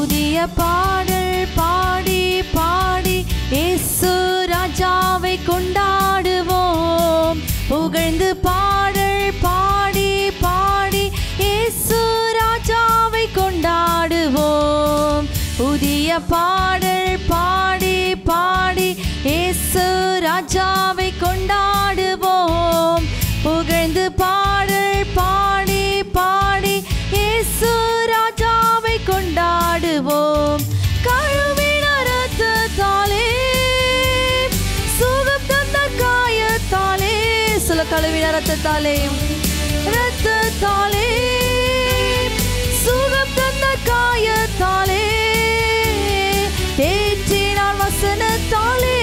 புதிய பாடல் பாடி பாடி இயேசு ராஜாவை கொண்டாடுவோம் புகழ்ந்து பாடல் பாடி பாடி இயேசு ராஜாவை கொண்டாடுவோம் புதிய பாடல் பாடி பாடி இயேசு ராஜாவை கொண்டாடுவோம் புகழ்ந்து பாடல் பாடி பாடி இயேசு ராஜாவை கொண்டாடுவோம் கழுவின ரத்தத்தாலே சுகம் தந்த காயத்தாலே சில கழுவின ரத்தத்தாலே ரத்தத்தாலே சுகம் தந்த காயத்தாலே தேற்றினான் வசனத்தாலே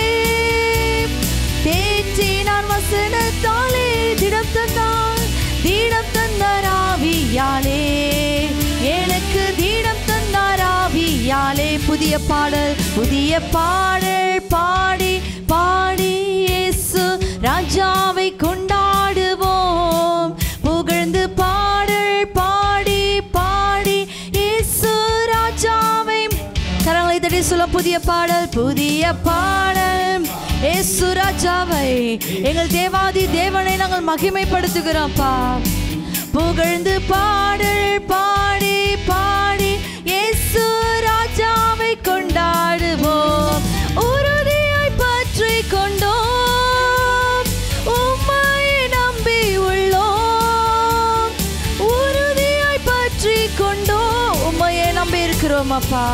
தேற்றினான் வசனத்தாலே திடம் தந்தான் தீடம் தந்தார் ஆவியாலே எனக்கு தீடம் தந்தார் ஆவியாலே புதிய பாடல் புதிய பாடல் பாடி பாடி இயேசு ராஜாவை கொண்டாடுவோம் புகழ்ந்து பாடல் பாடி பாடி இயேசு ராஜாவை கரங்களை தட்டி சொல்ல புதிய பாடல் புதிய பாடல் இயேசு ராஜாவை எங்கள் தேவாதி தேவனை நாங்கள் மகிமைப்படுத்துகிறோம்ப்பா புகழ்ந்து பாடல் பாடி பாடி இயேசு ராஜாவை கொண்டாடுவோம் உறுதியாய் பற்றி கொண்டோம் உம்மை நம்பி உள்ளோம் உறுதியாய் பற்றி கொண்டோம் உம்மையே நம்பி இருக்கிறோம் அப்பா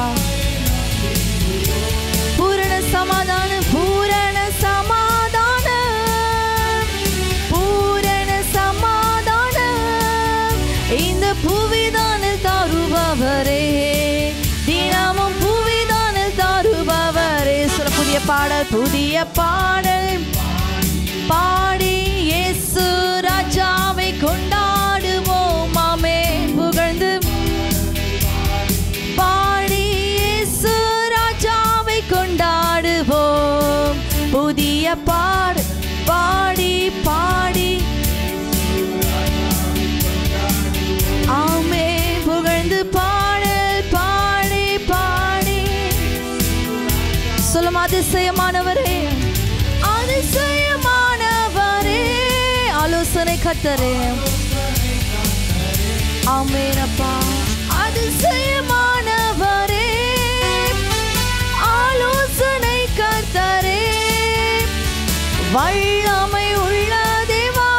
பூரண சமாதானம் பூரண சமாதானம் பூரண சமாதானம் இந்த புவிதானில் தருபவரே தினமும் புவிதானில் தருபவரே சொல்ல புதிய பாடல் புதிய பாடல் பாடி இயேசு ராஜாவை கொண்டாடுவோம் ஆமே புகழ்ந்து பாடி இயேசு ராஜாவை கொண்டாடுவோம் புதிய பாடு பாடி பாடி ஆமே புகழ்ந்து பாடல் பாடி பாடி சொல்லும் அதிசயமானவரே அதிசயமானவரே ஆலோசனை கத்தரே ஆமேனப்பா அதிசயமானவரே ஆலோசனை கர்த்தரே வல்லமை உள்ள தேவா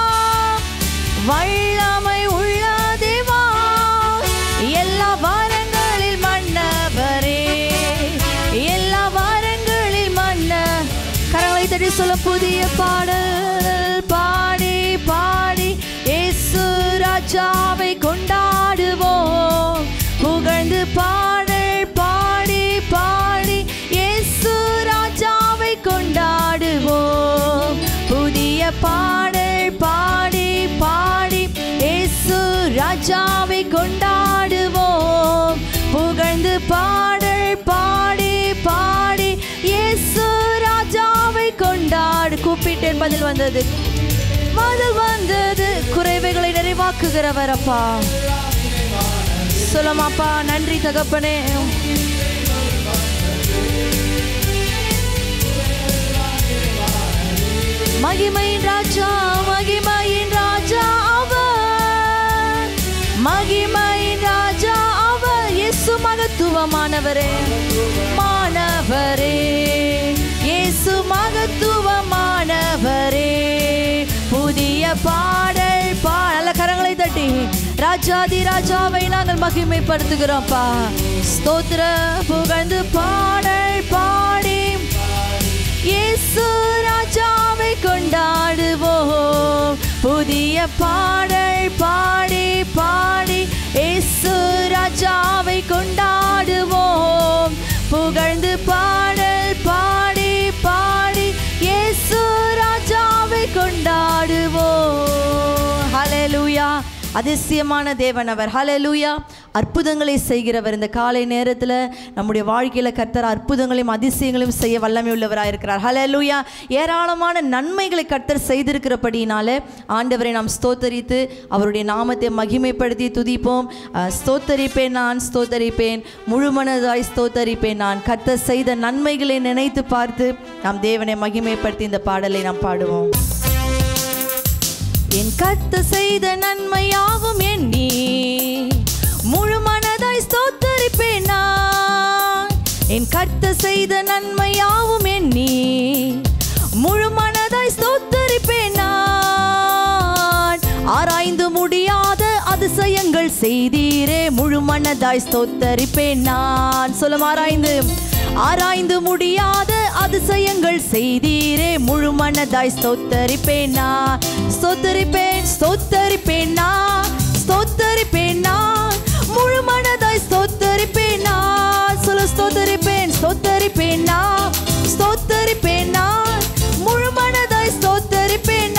வல்லமை உள்ள தேவா எல்லா வாரங்களில் மன்னவரே எல்லா வாரங்களில் மன்ன கரங்களை தட்டி சொல்ல புதிய பாடல் பாடி பாடி இயேசு ராஜாவை கொண்டாடுவோம் புகழ்ந்து பாடல் பாடி பாடி இயேசு ராஜாவை கொண்டாடுவோம் புதிய பாடல் பாடி பாடி இயேசு ராஜாவை கொண்டாடுவோம் புகழ்ந்து பாடல் பாடி பாடி இயேசு ராஜாவை கொண்டாடு கூப்பிட்டேன் பதில் வந்தது பதில் வந்தது குறைவைகளை நிறைவாக்குகிறவர் அப்பா சொல்லமாப்பா நன்றி தகப்பனே மகிமையின் ராஜா மகிமையின் ராஜா அவர் மகிமையின் ராஜா அவர் இயேசு மகத்துவமானவரே மாணவரே இயேசு மகத்துவமானவரே புதிய பாடல் பா நல்ல கரங்களை தட்டி ராஜாதி ராஜாவை நாங்கள் மகிமைப்படுத்துகிறோம்ப்பா ஸ்தோத்திர புகழ்ந்து பாடல் பாடி இயேசு ராஜாவை கொண்டாடுவோம் புதிய பாடல் பாடி பாடி இயேசு ராஜாவை கொண்டாடுவோம் புகழ்ந்து பாடல் பாடி பாடி இயேசு ராஜாவை கொண்டாடுவோம் ஹalleluya அதிசயமான தேவன் அவர் ஹalleluya அற்புதங்களை செய்கிறவர் இந்த காலை நேரத்தில் நம்முடைய வாழ்க்கையில் கர்த்தர் அற்புதங்களையும் அதிசயங்களையும் செய்ய வல்லமை உள்ளவராக இருக்கிறார் ஹalleluya ஏராளமான நன்மைகளை கர்த்தர் செய்திருக்கிறபடினால ஆண்டவரை நாம் ஸ்தோத்தரித்து அவருடைய நாமத்தை மகிமைப்படுத்தி துதிப்போம் அஹ், ஸ்தோத்தரிப்பேன் நான் ஸ்தோத்தரிப்பேன் முழுமனதாய் ஸ்தோத்தரிப்பேன் நான் கர்த்தர் செய்த நன்மைகளை நினைத்து பார்த்து நாம் தேவனை மகிமைப்படுத்தி இந்த பாடலை நாம் பாடுவோம் என் கத்த செய்த நன்மையாகும் எண்ணி முழு மனதாய் ஸ்தோத்தரிப்பேன் நான் என் கத்த செய்த நன்மையாவும் எண்ணி முழு மனதாய் ஸ்தோத்தரிப்பேன் நான் ஆராய்ந்து முடியாத அதிசயங்கள் செய்தீரே முழு மனதாய் ஸ்தோத்தரிப்பேன் நான் சொல்லும் ஆராய்ந்து ஆராய்ந்து முடியாத அதிசயங்கள் செய்தீரே முழு மனதாய் ஸ்தோத்தரிப்பேன் நான் ஸ்தோத்தரிப்பேன் ஸ்தோத்தரிப்பேன் நான் ஸ்தோத்தரிப்பேன் நான் முழு மனதாய் ஸ்தோத்தரிப்பேன் நான் சொல்ல ஸ்தோத்தரிப்பேன் ஸ்தோத்தரிப்பேன் நான் ஸ்தோத்தரிப்பேன் நான் முழு மனதாய் ஸ்தோத்தரிப்பேன்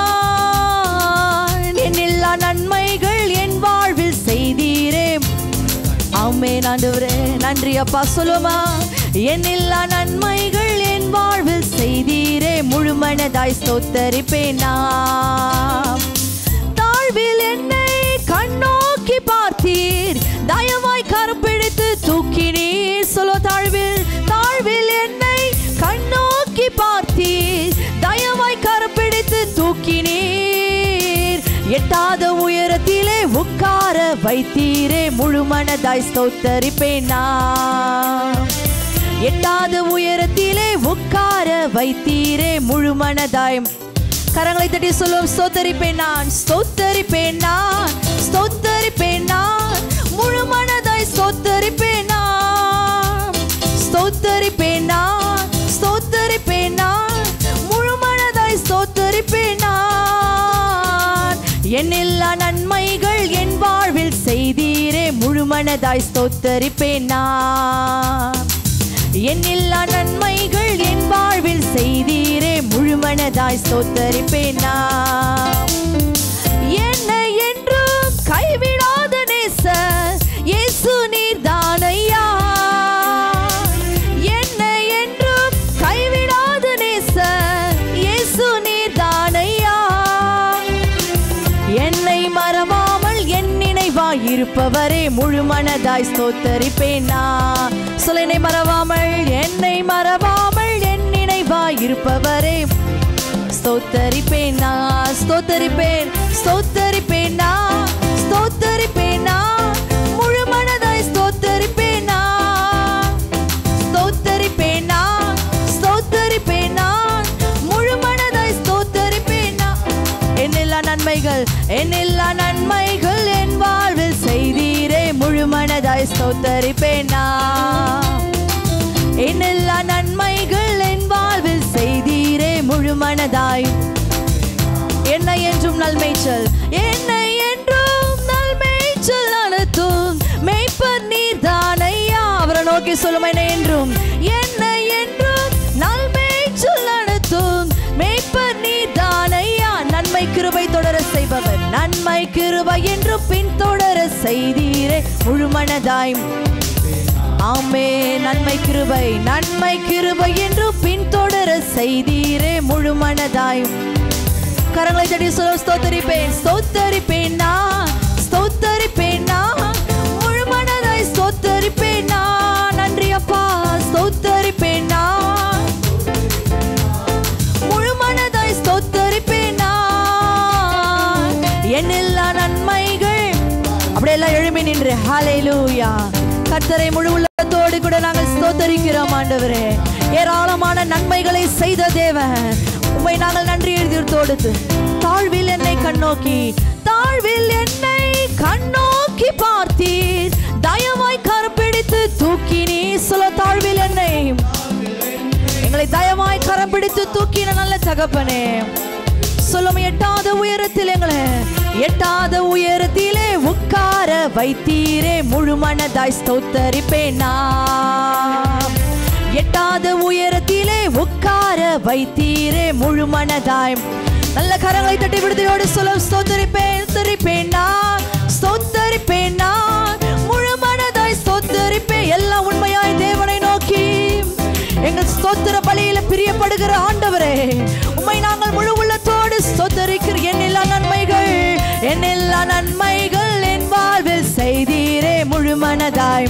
நான் என்னில்லா நன்மைகள் என் வாழ்வில் செய்தீரே ஆமென் ஆண்டவரே நன்றி அப்பா சொல்லுமா என்னில்லா நன்மைகள் என் வாழ்வில் செய்தீரே முழு மனதாய் ஸ்தோத்தரிப்பேன் நான் தாழ்வில் என்னை கண்ணோக்கி பார்த்தீர் தயவாய் கருப்பிடித்து தூக்கினீர் சொல்லோ தாழ்வில் தாழ்வில் என்னை கண்ணோக்கி பார்த்தீர் தயவாய் கருப்பிடித்து தூக்கினீர் எட்டாத உயரத்திலே உட்கார வைத்தீரே முழு மனதாய் ஸ்தோத்தரிப்பேன் நான் எட்டாத உயரத்திலே உட்கார வைத்தீரே முழு மனதாய் கரங்களை தட்டி சொல்லும் ஸ்தோத்தரிப்பேன் நான் ஸ்தோத்தரிப்பேன் நான் ஸ்தோத்தரிப்பேன் நான் முழு மனதாய் ஸ்தோத்தரிப்பேன் நான் ஸ்தோத்தரிப்பேன் நான் ஸ்தோத்தரிப்பேன் நான் முழு மனதாய் ஸ்தோத்தரிப்பேன் நான் என்னில்லா நன்மைகள் என் வாழ்வில் செய்தீரே முழு மனதாய் ஸ்தோத்தரிப்பேன் நான் என்னில்லா நன்மைகள் என் வாழ்வில் செய்தீரே முழு மனதாய் ஸ்தோத்தரிப்பேன் நான் என்னை என்றும் கைவிடாத நேசர் இயேசு நீர் தானையா என்னை என்றும் கைவிடாத நேசர் இயேசு நீர் தானையா என்னை மறவாமல் என் நினைவாய் இருப்பவரே முழு மனதாய் ஸ்தோத்தரிப்பேன் நான் சொல்ல என்னை மறவாமல் என்னை மறவாமல் என் நினைவாய் இருப்பவரே ஸ்தோத்தரிப்பேன் நான் ஸ்தோத்தரிப்பேன் ஸ்தோத்தரிப்பேன் நான் ஸ்தோத்தரிப்பேன் நான் முழு மனதாய் ஸ்தோத்தரிப்பேன் நான் ஸ்தோத்தரிப்பேன் நான் ஸ்தோத்தரிப்பேன் நான் முழு மனதாய் ஸ்தோத்தரிப்பேன் நான் என்னெல்லா நன்மைகள் என்னெல்லா நன்மைகள் என் வாழ்வில் செய்தீரே முழு மனதாய் ஸ்தோத்தரிப்பேன் நான் என்னெல்லா நன்மைகள் என் வாழ்வில் செய்தீரே முழு மனதாய் என்னை என்றும் நல்மேய்ச்சல் என்னை என்றும் நல்மேய்ச்சல் நடத்தும் மேய்ப்பர் நீர் தானையா அவரை நோக்கி சொல்லும் என்னை என்றும் என்னை என்றும் நல்மேய்ச்சல் நடத்தும் மேய்ப்பர் நீர் தானையா நன்மை கிருபை தொடர செய்பவர் நன்மை கிருபை என்று பின் தொடர செய்தீரே முழு மனதாய் ஆமே நன்மை கிருபை நன்மை கிருபை என்று பின்தொடர செய்தீரே முழு மனதாய் கரங்களை தட்டி சொல்ல ஸ்தோத்தரிப்பேன் ஸ்தோத்தரிப்பேன் நான் ஸ்தோத்தரிப்பேன் நான் முழு மனதாய் ஸ்தோத்தரிப்பேன் நான் நன்றி அப்பா ஸ்தோத்தரிப்பேன் நான் முழு மனதாய் ஸ்தோத்தரிப்பேன் நான் என்னெல்லா நன்மைகள் அப்படியே எல்லாம் எழுப்பி நின்று ஹalleluya கர்த்தரை முழு உள்ளத்தோடு கூட நாங்கள் ஸ்தோத்தரிக்கிறோம் ஆண்டவரே ஏராளமான நன்மைகளை செய்த தேவன் உம்மை நாங்கள் நன்றி எழுதியோடு தாழ்வில் என்னை கண்ணோக்கி தாழ்வில் என்னை கண்ணோக்கி பார்த்தீர் தயவாய் கரப்பிடித்து தூக்கினீ சொல்ல தாழ்வில் என்னை எங்களை தயவாய் கரம் பிடித்து தூக்கின நல்ல தகப்பனே சொல்லும் எட்டாத உயரத்தில் எங்களை எட்டாத உயரத்திலே உட்கார வைத்தீரே முழு மனதாய் ஸ்தோத்தரிப்பேன் நான் எட்டாத உயரத்திலே உட்கார வைத்தீரே முழு மனதாய் நல்ல கரங்களை தட்டி விடுதலையோடு சொல்ல ஸ்தோத்தரிப்பேன் ஸ்தோத்தரிப்பேன் நான் ஸ்தோத்தரிப்பேன் நான் முழு பிரியப்படுகிற ஆண்டவரே உம்மை நாங்கள் முழு உள்ளத்தோடு சொத்தரிக்கிற எண்ணில்லா நன்மைகள் எண்ணில்லா நன்மைகள் என் வாழ்வில் செய்தீரே முழு மனதாய்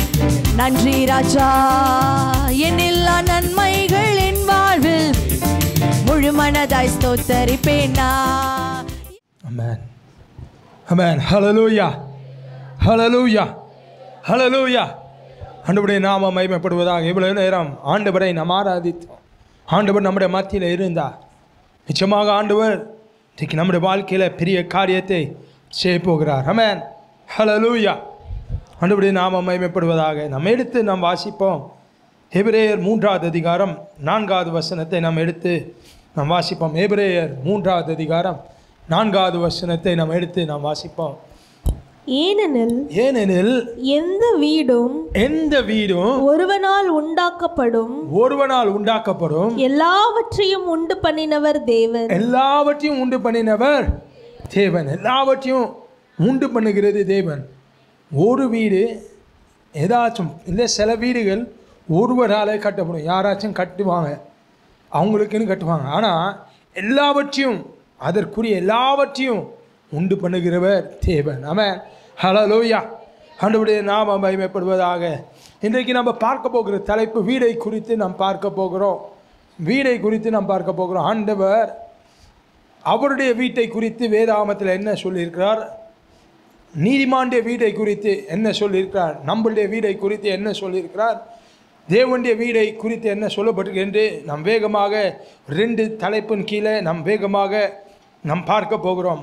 நன்றி ராஜா எண்ணில்லா நன்மைகள் என் வாழ்வில் முழு மனதாய் ஸ்தோத்தரிப்பேன் நான் Amen. Amen. Hallelujah. Hallelujah. Hallelujah. ஆண்டவருடைய நாம மகிமைப்படுவதாக இவ்வளவு நேரம் ஆண்டவரை நாம் ஆராதித்தோம் ஆண்டவர் நம்முடைய மத்தியில் இருந்தார் நிச்சயமாக ஆண்டவர் இன்றைக்கு நம்முடைய வாழ்க்கையில் பெரிய காரியத்தை செய்ய போகிறார் அமேன் ஹலலூயா ஆண்டவருடைய நாம மகிமைப்படுவதாக நம்ம எடுத்து நாம் வாசிப்போம் எபிரேயர் மூன்றாவது அதிகாரம் நான்காவது வசனத்தை நாம் எடுத்து நாம் வாசிப்போம் எபிரேயர் மூன்றாவது அதிகாரம் நான்காவது வசனத்தை நாம் எடுத்து நாம் வாசிப்போம் ஏனெனில் ஏனெனில் எந்த வீடும் எந்த வீடும் ஒருவனால் உண்டாக்கப்படும் ஒருவனால் உண்டாக்கப்படும் எல்லாவற்றையும் உண்டு பண்ணினவர் தேவன் எல்லாவற்றையும் உண்டு பண்ணினவர் தேவன் எல்லாவற்றையும் உண்டு பண்ணுகிறது தேவன் ஒரு வீடு ஏதாச்சும் இல்லை சில வீடுகள் ஒருவராலே கட்டப்படும் யாராச்சும் கட்டுவாங்க அவங்களுக்குன்னு கட்டுவாங்க ஆனால் எல்லாவற்றையும் அதற்குரிய எல்லாவற்றையும் உண்டு பண்ணுகிறவர் தேவன் ஆமென் ஹலலோயா ஆண்டவருடைய நாம மகிமைப்படுவதாக இன்றைக்கு நம்ம பார்க்க போகிற தலைப்பு வீடை குறித்து நாம் பார்க்க போகிறோம் வீடை குறித்து நாம் பார்க்க போகிறோம் ஆண்டவர் அவருடைய வீட்டை குறித்து வேதாமத்தில் என்ன சொல்லியிருக்கிறார் நீதிமானுடைய வீடை குறித்து என்ன சொல்லியிருக்கிறார் நம்மளுடைய வீடை குறித்து என்ன சொல்லியிருக்கிறார் தேவனுடைய வீடை குறித்து என்ன சொல்லப்பட்டிருக்கு என்று நாம் வேகமாக ரெண்டு தலைப்பின் கீழே நாம் வேகமாக நாம் பார்க்க போகிறோம்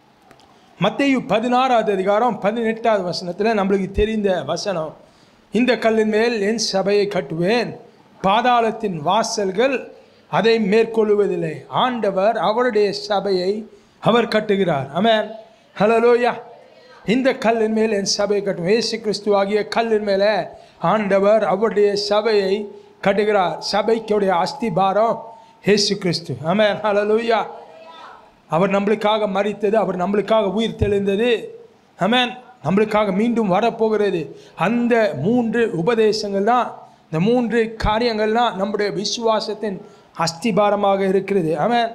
மத்தேயு பதினாறாவது அதிகாரம் பதினெட்டாவது வசனத்தில் நம்மளுக்கு தெரிந்த வசனம் இந்த கல்லின் மேல் என் சபையை கட்டுவேன் பாதாளத்தின் வாசல்கள் அதை மேற்கொள்வதில்லை ஆண்டவர் அவருடைய சபையை அவர் கட்டுகிறார் ஆமென் ஹலலோயா இந்த கல்லின் மேல் என் சபையை கட்டும் இயேசு கிறிஸ்து ஆகிய கல்லின் மேலே ஆண்டவர் அவருடைய சபையை கட்டுகிறார் சபைக்குடைய அஸ்திபாரம் இயேசு கிறிஸ்து ஆமென் ஹலலூயா அவர் நம்மளுக்காக மறித்தது அவர் நம்மளுக்காக உயிர் தெளிந்தது ஆமென் நம்மளுக்காக மீண்டும் வரப்போகிறது அந்த மூன்று உபதேசங்கள் தான் இந்த மூன்று காரியங்கள் தான் நம்முடைய விசுவாசத்தின் அஸ்திபாரமாக இருக்கிறது ஆமென்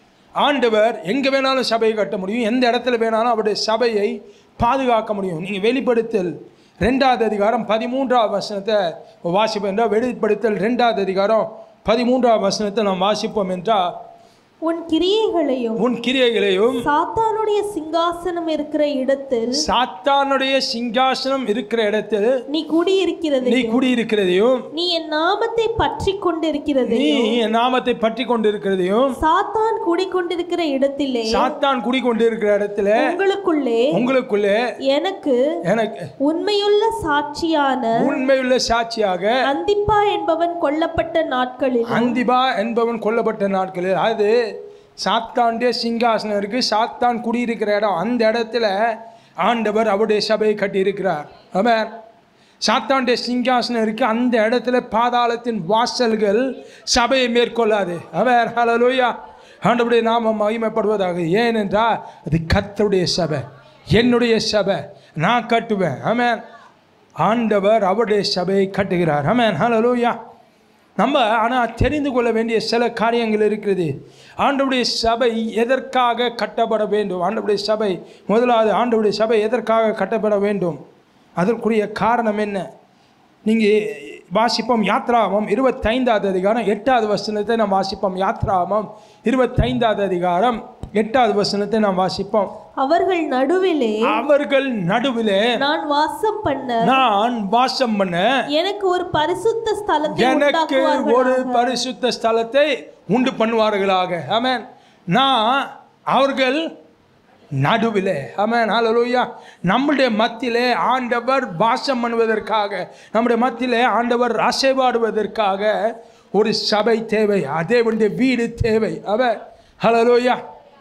ஆண்டவர் எங்கே வேணாலும் சபையை கட்ட முடியும் எந்த இடத்துல வேணாலும் அவருடைய சபையை பாதுகாக்க முடியும் நீங்கள் வெளிப்படுத்தல் ரெண்டாவது அதிகாரம் பதிமூன்றாவது வசனத்தை வாசிப்போம் என்றால் வெளிப்படுத்தல் ரெண்டாவது அதிகாரம் பதிமூன்றாவது வசனத்தை நாம் வாசிப்போம் என்றால் உன் கிரியைகளையும் உன் கிரியைகளையும் சாத்தானுடைய சிங்காசனம் இருக்கிற இடத்தில் சாத்தானுடைய சிங்காசனம் இருக்கிற இடத்தில் நீ குடியிருக்கிறது நீ குடியிருக்கிறதையும் நீ என் நாமத்தை பற்றி கொண்டிருக்கிறது நீ என் நாமத்தை பற்றி கொண்டிருக்கிறதையும் சாத்தான் குடிக்கொண்டிருக்கிற இடத்திலே சாத்தான் குடிக்கொண்டிருக்கிற இடத்துல உங்களுக்குள்ளே உங்களுக்குள்ளே எனக்கு எனக்கு உண்மையுள்ள சாட்சியான உண்மையுள்ள சாட்சியாக அந்திப்பா என்பவன் கொல்லப்பட்ட நாட்களில் அந்திபா என்பவன் கொல்லப்பட்ட நாட்களில் அது சாத்தானுடைய சிங்காசனம் இருக்கு சாத்தான் குடியிருக்கிற இடம் அந்த இடத்துல ஆண்டவர் அவருடைய சபையை கட்டியிருக்கிறார் அவன் சாத்தானுடைய சிங்காசனம் இருக்கு அந்த இடத்துல பாதாளத்தின் வாசல்கள் சபையை மேற்கொள்ளாது அவர் ஹalleluya ஆண்டவருடைய நாம மகிமைப்படுவதாக ஏனென்றால் அது கர்த்தருடைய சபை என்னுடைய சபை நான் கட்டுவேன் ஆமென் ஆண்டவர் அவருடைய சபையை கட்டுகிறார் ஆமென் ஹalleluya நம்ம ஆனால் தெரிந்து கொள்ள வேண்டிய சில காரியங்கள் இருக்கிறது ஆண்டவருடைய சபை எதற்காக கட்டப்பட வேண்டும் ஆண்டவருடைய சபை முதலாவது ஆண்டவருடைய சபை எதற்காக கட்டப்பட வேண்டும் அதற்குரிய காரணம் என்ன நீங்கள் வாசிப்போம் யாத்ராமம் இருபத்தைந்தாவது அதிகாரம் எட்டாவது வசனத்தை நாம் வாசிப்போம் யாத்ராமம் இருபத்தைந்தாவது அதிகாரம் எட்டாவது வசனத்தை நாம் வாசிப்போம் அவர்கள் நடுவிலே அவர்கள் நடுவிலே நான் வாசம் பண்ண நான் வாசம் பண்ண எனக்கு ஒரு பரிசுத்த ஸ்தலத்தை எனக்கு ஒரு உண்டாக்குவார்களாக. பரிசுத்த ஸ்தலத்தை உண்டு பண்ணுவார்களாக ஆமென் நான் அவர்கள் நடுவிலே ஆமென் ஹalleluya நம்முடைய மத்தியிலே ஆண்டவர் வாசம் பண்ணுவதற்காக நம்முடைய மத்தியிலே ஆண்டவர் அசைவாடுவதற்காக ஒரு சபை தேவை அதேவனுடைய வீடு தேவை அவன் ஹalleluya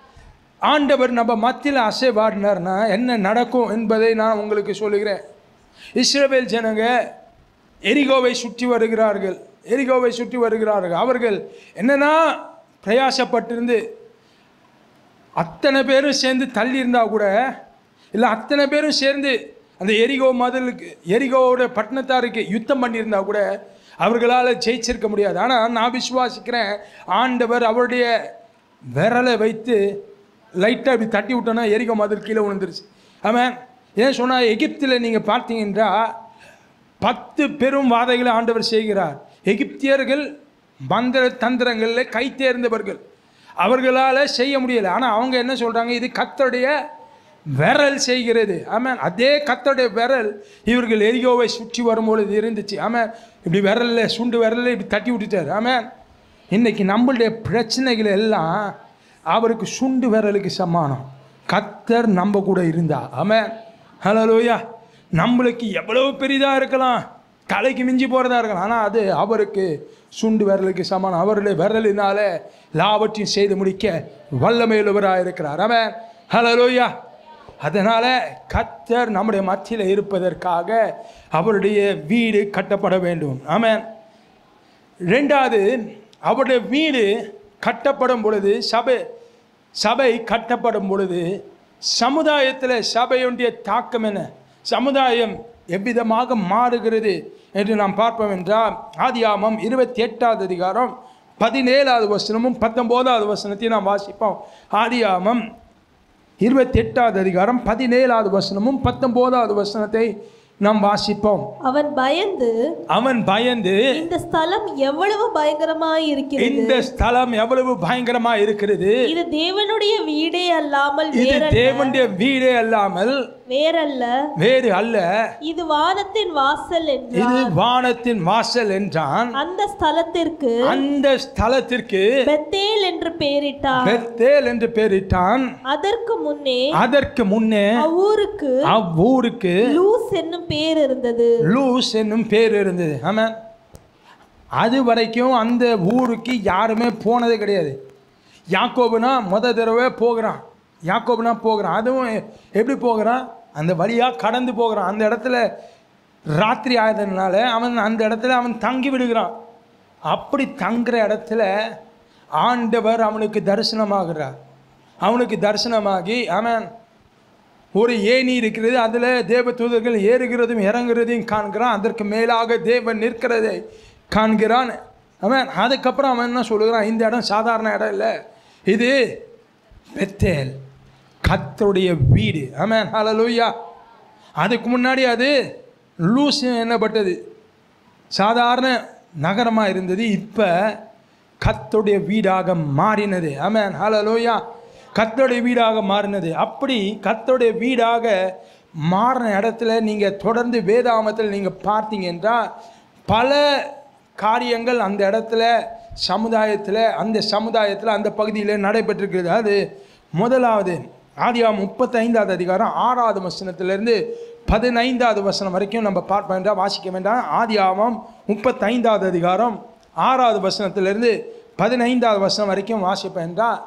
ஆண்டவர் நம்ம மத்தியில் அசைவாடினார்னா என்ன நடக்கும் என்பதை நான் உங்களுக்கு சொல்லுகிறேன் இஸ்ரவேல் ஜனங்க எரிகோவை சுற்றி வருகிறார்கள் எரிகோவை சுற்றி வருகிறார்கள் அவர்கள் என்னன்னா பிரயாசப்பட்டிருந்து அத்தனை பேரும் சேர்ந்து தள்ளி இருந்தா கூட இல்லை அத்தனை பேரும் சேர்ந்து அந்த எரிகோ மதிலுக்கு எரிகோவோட பட்டணத்தாருக்கு யுத்தம் பண்ணியிருந்தா கூட அவர்களால் ஜெயிச்சிருக்க முடியாது ஆனால் நான் விசுவாசிக்கிறேன் ஆண்டவர் அவருடைய விரலை வைத்து லைட்டாக இப்படி தட்டி விட்டோன்னா எரிக்க மாதிரி கீழே விழுந்துருச்சு ஆமாம் ஏன் சொன்னால் எகிப்தில் நீங்கள் பார்த்தீங்கன்னா பத்து பெரும் வாதைகளை ஆண்டவர் செய்கிறார் எகிப்தியர்கள் மந்திர தந்திரங்களில் கை தேர்ந்தவர்கள் அவர்களால் செய்ய முடியலை ஆனால் அவங்க என்ன சொல்கிறாங்க இது கத்தருடைய விரல் செய்கிறது ஆமாம் அதே கத்தருடைய விரல் இவர்கள் எரிகோவை சுற்றி வரும்பொழுது இருந்துச்சு ஆமாம் இப்படி விரலில் சுண்டு விரலில் இப்படி தட்டி விட்டுட்டார் ஆமாம் இன்னைக்கு நம்மளுடைய பிரச்சனைகள் எல்லாம் அவருக்கு சுண்டு விரலுக்கு சமானம் கத்தர் நம்ம கூட இருந்தா ஆமாம் ஹலோயா நம்மளுக்கு எவ்வளவு பெரிதாக இருக்கலாம் தலைக்கு மிஞ்சி போகிறதா இருக்கலாம் ஆனால் அது அவருக்கு சுண்டு விரலுக்கு சமானம் அவருடைய விரலினால எல்லாவற்றையும் செய்து முடிக்க வல்லமையுள்ளவராக இருக்கிறார் அவன் ஹலோயா அதனால் கத்தர் நம்முடைய மத்தியில் இருப்பதற்காக அவருடைய வீடு கட்டப்பட வேண்டும் ஆமென் ரெண்டாவது அவருடைய வீடு கட்டப்படும் பொழுது சபை சபை கட்டப்படும் பொழுது சமுதாயத்தில் சபையுடைய தாக்கம் என்ன சமுதாயம் எவ்விதமாக மாறுகிறது என்று நாம் பார்ப்போம் என்றால் ஆதியாமம் இருபத்தி எட்டாவது அதிகாரம் பதினேழாவது வசனமும் பத்தொம்போதாவது வசனத்தையும் நாம் வாசிப்போம் ஆதியாமம் இருபத்தி எட்டாவது அதிகாரம் பதினேழாவது வசனமும் பத்தொம்போதாவது வசனத்தை நாம் வாசிப்போம் அவன் பயந்து அவன் பயந்து இந்த ஸ்தலம் எவ்வளவு பயங்கரமாய் இருக்கிறது இந்த ஸ்தலம் எவ்வளவு பயங்கரமா இருக்கிறது இது தேவனுடைய வீடே அல்லாமல் இது வேறல்ல தேவனுடைய வீடே அல்லாமல் வேறல்ல வேறு அல்ல இது வானத்தின் வாசல் இது என்றார் வானத்தின் வாசல் என்றான் அந்த ஸ்தலத்திற்கு அந்த ஸ்தலத்திற்கு பெத்தேல் என்று பெயரிட்டார் பெத்தேல் என்று பெயரிட்டான் அதற்கு முன்னே அதற்கு முன்னே அவ்வூருக்கு அவ்வூருக்கு லூஸ் என்னும் பேர் இருந்தது லூஸ் என்னும் பேர் இருந்தது ஆமாம் அது வரைக்கும் அந்த ஊருக்கு யாருமே போனதே கிடையாது யாக்கோபுனா முத தடவை போகிறான் யாக்கோபுனா போகிறான் அதுவும் எ- எப்படி போகிறான் அந்த வழியாக கடந்து போகிறான் அந்த இடத்துல ராத்திரி ஆயதுனால அவன் அந்த இடத்துல அவன் தங்கி விடுகிறான் அப்படி தங்குற இடத்துல ஆண்டவர் அவனுக்கு தரிசனமாகிறார் அவனுக்கு தரிசனமாகி அவன் ஒரு ஏணி இருக்கிறது அதில் தேவ தூதர்கள் ஏறுகிறதும் இறங்குறதையும் காண்கிறான் அதற்கு மேலாக தேவன் நிற்கிறதை காண்கிறான் அவன் அதுக்கப்புறம் அவன் என்ன சொல்லுகிறான் இந்த இடம் சாதாரண இடம் இல்லை இது பெத்தேல் கத்தருடைய வீடு ஆமென் ஹalleluya அதுக்கு முன்னாடி அது லூஸ் என்னப்பட்டது சாதாரண நகரமாக இருந்தது இப்போ கத்தருடைய வீடாக மாறினது ஆமென் ஹalleluya கத்தருடைய வீடாக மாறினது அப்படி கத்தருடைய வீடாக மாறின இடத்துல நீங்கள் தொடர்ந்து வேதாமத்தில் நீங்கள் பார்த்தீங்க என்றால் பல காரியங்கள் அந்த இடத்துல சமுதாயத்தில் அந்த சமுதாயத்தில் அந்த பகுதியில் நடைபெற்றிருக்கிறது அது முதலாவது ஆதியாம் முப்பத்தைந்தாவது அதிகாரம் ஆறாவது வசனத்திலிருந்து பதினைந்தாவது வசனம் வரைக்கும் நம்ம பார்ப்போம் என்றால் வாசிக்க வேண்டாம் ஆதியாமம் முப்பத்தைந்தாவது அதிகாரம் ஆறாவது வசனத்திலிருந்து பதினைந்தாவது வசனம் வரைக்கும் வாசிப்பேன் என்றால்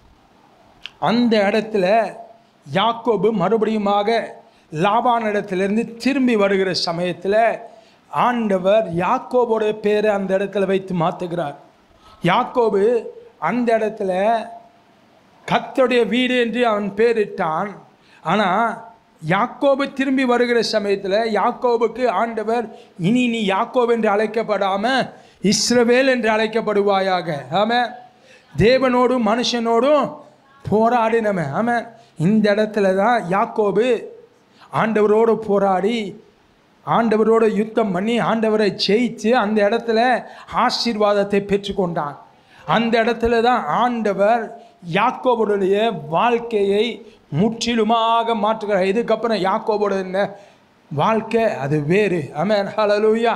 அந்த இடத்துல யாக்கோபு மறுபடியுமாக லாபான் இடத்திலிருந்து திரும்பி வருகிற சமயத்தில் ஆண்டவர் யாக்கோபோட பேரை அந்த இடத்துல வைத்து மாற்றுகிறார் யாக்கோபு அந்த இடத்துல கர்த்தருடைய வீடு என்று அவன் பேரிட்டான் ஆனால் யாக்கோபு திரும்பி வருகிற சமயத்தில் யாக்கோபுக்கு ஆண்டவர் இனி நீ யாக்கோபு என்று அழைக்கப்படாமல் இஸ்ரவேல் என்று அழைக்கப்படுவாயாக ஆமாம் தேவனோடும் மனுஷனோடும் போராடினவன் ஆமாம் இந்த இடத்துல தான் யாக்கோபு ஆண்டவரோடு போராடி ஆண்டவரோடு யுத்தம் பண்ணி ஆண்டவரை ஜெயித்து அந்த இடத்துல ஆசீர்வாதத்தை பெற்றுக்கொண்டான் அந்த இடத்துல தான் ஆண்டவர் யாக்கோபுடைய வாழ்க்கையை முற்றிலுமாக மாற்றுகிறார் இதுக்கப்புறம் யாக்கோபோட என்ன வாழ்க்கை அது வேறு ஆமென் ஹalleluya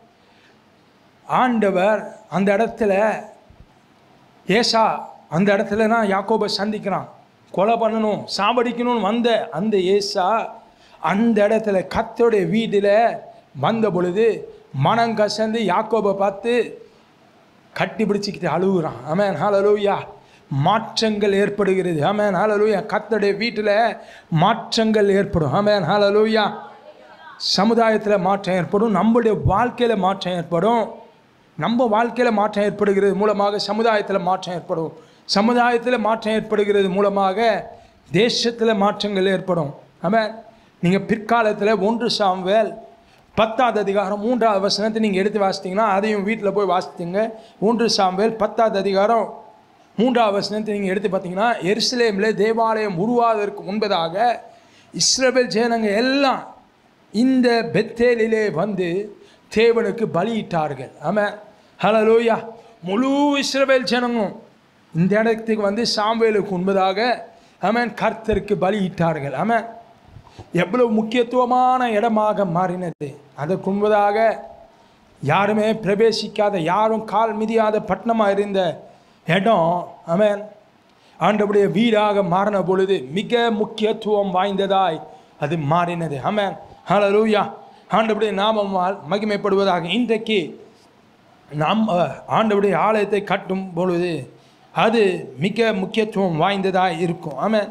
ஆண்டவர் அந்த இடத்துல ஏசா அந்த இடத்துல தான் யாக்கோபை சந்திக்கிறான் கொலை பண்ணணும் சாவடிக்கணும்னு வந்த அந்த ஏசா அந்த இடத்துல கத்தோடைய வீட்டில் வந்த பொழுது மனம் கசந்து யாக்கோபை பார்த்து கட்டி பிடிச்சிக்கிட்டு அழுகுறான் ஆமென் ஹalleluya மாற்றங்கள் ஏற்படுகிறது ஆமென் ஹalleluya கத்தோடைய வீட்டில் மாற்றங்கள் ஏற்படும் ஆமென் ஹalleluya சமுதாயத்தில் மாற்றம் ஏற்படும் நம்மளுடைய வாழ்க்கையில் மாற்றம் ஏற்படும் நம்ம வாழ்க்கையில் மாற்றம் ஏற்படுகிறது மூலமாக சமுதாயத்தில் மாற்றம் ஏற்படும் சமுதாயத்தில் மாற்றம் ஏற்படுகிறது மூலமாக தேசத்தில் மாற்றங்கள் ஏற்படும் ஆமாம் நீங்கள் பிற்காலத்தில் ஒன்று சாம்வேல் பத்தாவது அதிகாரம் மூன்றாவது வசனத்தை நீங்கள் எடுத்து வாசித்தீங்கன்னா அதையும் வீட்டில் போய் வாசித்தீங்க மூன்று சாம்பல் பத்தாவது அதிகாரம் மூன்றாவது வசனத்தை நீங்கள் எடுத்து பார்த்தீங்கன்னா எருசலேமில் தேவாலயம் உருவாவதற்கு முன்பதாக இஸ்ரவேல் ஜனங்க எல்லாம் இந்த பெத்தேலிலே வந்து தேவனுக்கு பலியிட்டார்கள் ஆமாம் ஹலலூயா முழு இஸ்ரவேல் ஜனங்களும் இந்த இடத்துக்கு வந்து சாம்பேலுக்கு முன்பதாக ஆமென் கர்த்தருக்கு பலியிட்டார்கள் ஆமென் எவ்வளவு முக்கியத்துவமான இடமாக மாறினது அதற்கு முன்பதாக யாருமே பிரவேசிக்காத யாரும் கால் மிதியாத பட்டணமாக இருந்த இடம் ஆமென் ஆண்டவுடைய வீடாக மாறின பொழுது மிக முக்கியத்துவம் வாய்ந்ததாய் அது மாறினது ஆமென் ஹalleluya ஆண்டவுடைய நாமமால் மகிமைப்படுவதாக இன்றைக்கு நாம் அஹ், ஆண்டவருடைய ஆலயத்தை கட்டும் பொழுது அது மிக முக்கியத்துவம் வாய்ந்ததாக இருக்கும் ஆமென்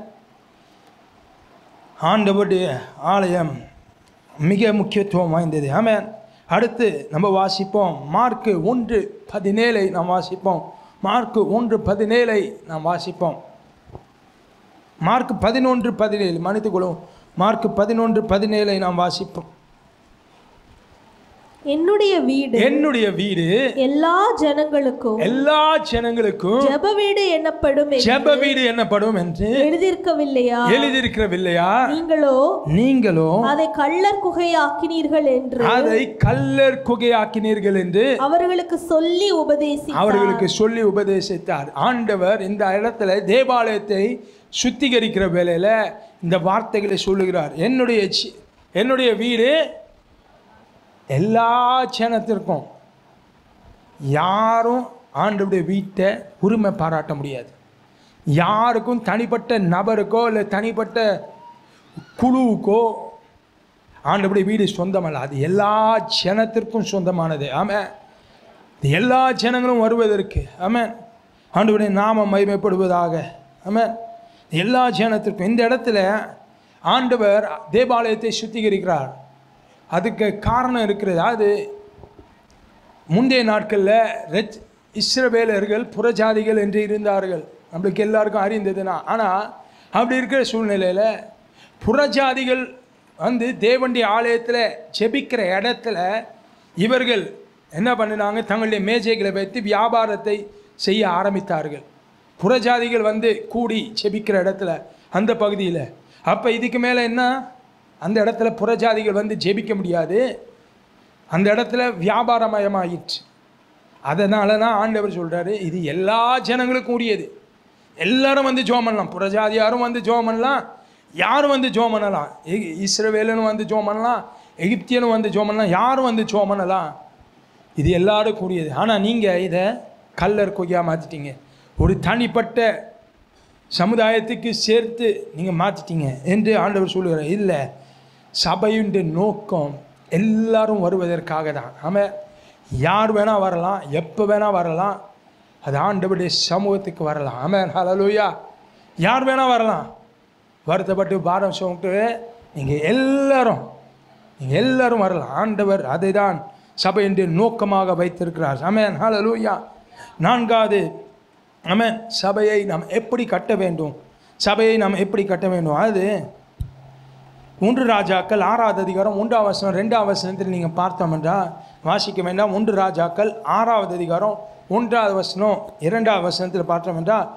ஆண்டவருடைய ஆலயம் மிக முக்கியத்துவம் வாய்ந்தது ஆமென் அடுத்து நம்ம வாசிப்போம் மார்க்கு ஒன்று பதினேழை நாம் வாசிப்போம் மார்க்கு ஒன்று பதினேழை நாம் வாசிப்போம் மார்க் பதினொன்று பதினேழு மன்னித்துக்கொள்ளும் மார்க் பதினொன்று பதினேழை நாம் வாசிப்போம் என்னுடைய வீடு என்னுடைய வீடு எல்லா ஜனங்களுக்கும் எல்லா ஜனங்களுக்கும் ஜெப வீடு என்னப்படும் என்று ஜெப வீடு என்னப்படும் என்று எழுதியிருக்கவில்லையா எழுதியிருக்கிறவில்லையா நீங்களோ நீங்களும் அதை கள்ளர் குகையாக்கினீர்கள் என்று அதை கல்லர் குகையாக்கினீர்கள் என்று அவர்களுக்கு சொல்லி உபதேசி அவர்களுக்கு சொல்லி உபதேசித்தார் ஆண்டவர் இந்த இடத்துல தேவாலயத்தை சுத்திகரிக்கிற வேளையில இந்த வார்த்தைகளை சொல்லுகிறார் என்னுடைய சி- என்னுடைய வீடு எல்லா ஜனத்திற்கும் யாரும் ஆண்டவருடைய வீட்டை உரிமை பாராட்ட முடியாது யாருக்கும் தனிப்பட்ட நபருக்கோ இல்லை தனிப்பட்ட குழுவுக்கோ ஆண்டவருடைய வீடு சொந்தமல்ல அது எல்லா ஜனத்திற்கும் சொந்தமானது ஆமாம் இது எல்லா ஜனங்களும் வருவதற்கு ஆமென் ஆண்டவருடைய நாமம் மகிமைப்படுவதாக ஆமென் எல்லா ஜனத்திற்கும் இந்த இடத்துல ஆண்டவர் தேவாலயத்தை சுத்திகரிக்கிறார் அதுக்கு காரணம் இருக்கிறது அது முந்தைய நாட்களில் ரெச் இஸ்ரவேலர்கள் புறஜாதிகள் என்று இருந்தார்கள் நம்மளுக்கு எல்லாருக்கும் அறிந்ததுன்னா ஆனால் அப்படி இருக்கிற சூழ்நிலையில் புறஜாதிகள் வந்து தேவனுடைய ஆலயத்தில் ஜெபிக்கிற இடத்துல இவர்கள் என்ன பண்ணினாங்க தங்களுடைய மேஜைகளை வைத்து வியாபாரத்தை செய்ய ஆரம்பித்தார்கள் புறஜாதிகள் வந்து கூடி ஜெபிக்கிற இடத்துல அந்த பகுதியில் அப்போ இதுக்கு மேலே என்ன அந்த இடத்துல புறஜாதிகள் வந்து ஜெபிக்க முடியாது அந்த இடத்துல வியாபாரமயமாயிடுச்சு அதனால தான் ஆண்டவர் சொல்கிறாரு இது எல்லா ஜனங்களுக்கும் உரியது எல்லாரும் வந்து ஜோம் பண்ணலாம் புறஜாதியாரும் வந்து ஜோம் பண்ணலாம் யாரும் வந்து ஜோம் பண்ணலாம் எ- இஸ்ரவேலனும் வந்து ஜோம் பண்ணலாம் எகிப்தியனும் வந்து ஜோம் பண்ணலாம் யாரும் வந்து ஜோம் பண்ணலாம் இது எல்லாருக்கும் உரியது ஆனால் நீங்கள் இதை கல்லர் கொய்யா மாற்றிட்டீங்க ஒரு தனிப்பட்ட சமுதாயத்துக்கு சேர்த்து நீங்கள் மாற்றிட்டீங்க என்று ஆண்டவர் சொல்லுகிறார் இல்லை சபையுடைய நோக்கம் எல்லாரும் வருவதற்காக தான் ஆமாம் யார் வேணால் வரலாம் எப்போ வேணால் வரலாம் அது ஆண்டவருடைய சமூகத்துக்கு வரலாம் ஆமாம் ஹalleluya யார் வேணால் வரலாம் வருத்தப்பட்டு பாரம் சுமட்டு நீங்கள் எல்லாரும் நீங்கள் எல்லாரும் வரலாம் ஆண்டவர் அதை தான் சபையினுடைய நோக்கமாக வைத்திருக்கிறார் ஆமென் ஹalleluya நான்காவது ஆமென் சபையை நாம் எப்படி கட்ட வேண்டும் சபையை நாம் எப்படி கட்ட வேண்டும் அது ஒன்று ராஜாக்கள் ஆறாவது அதிகாரம் ஒன்றாம் வசனம் ரெண்டாம் வசனத்தில் நீங்கள் பார்த்தோம் என்றால் வாசிக்க வேண்டாம் ஒன்று ராஜாக்கள் ஆறாவது அதிகாரம் ஒன்றாவது வசனம் இரண்டாவது வசனத்தில் பார்த்தோம் என்றால்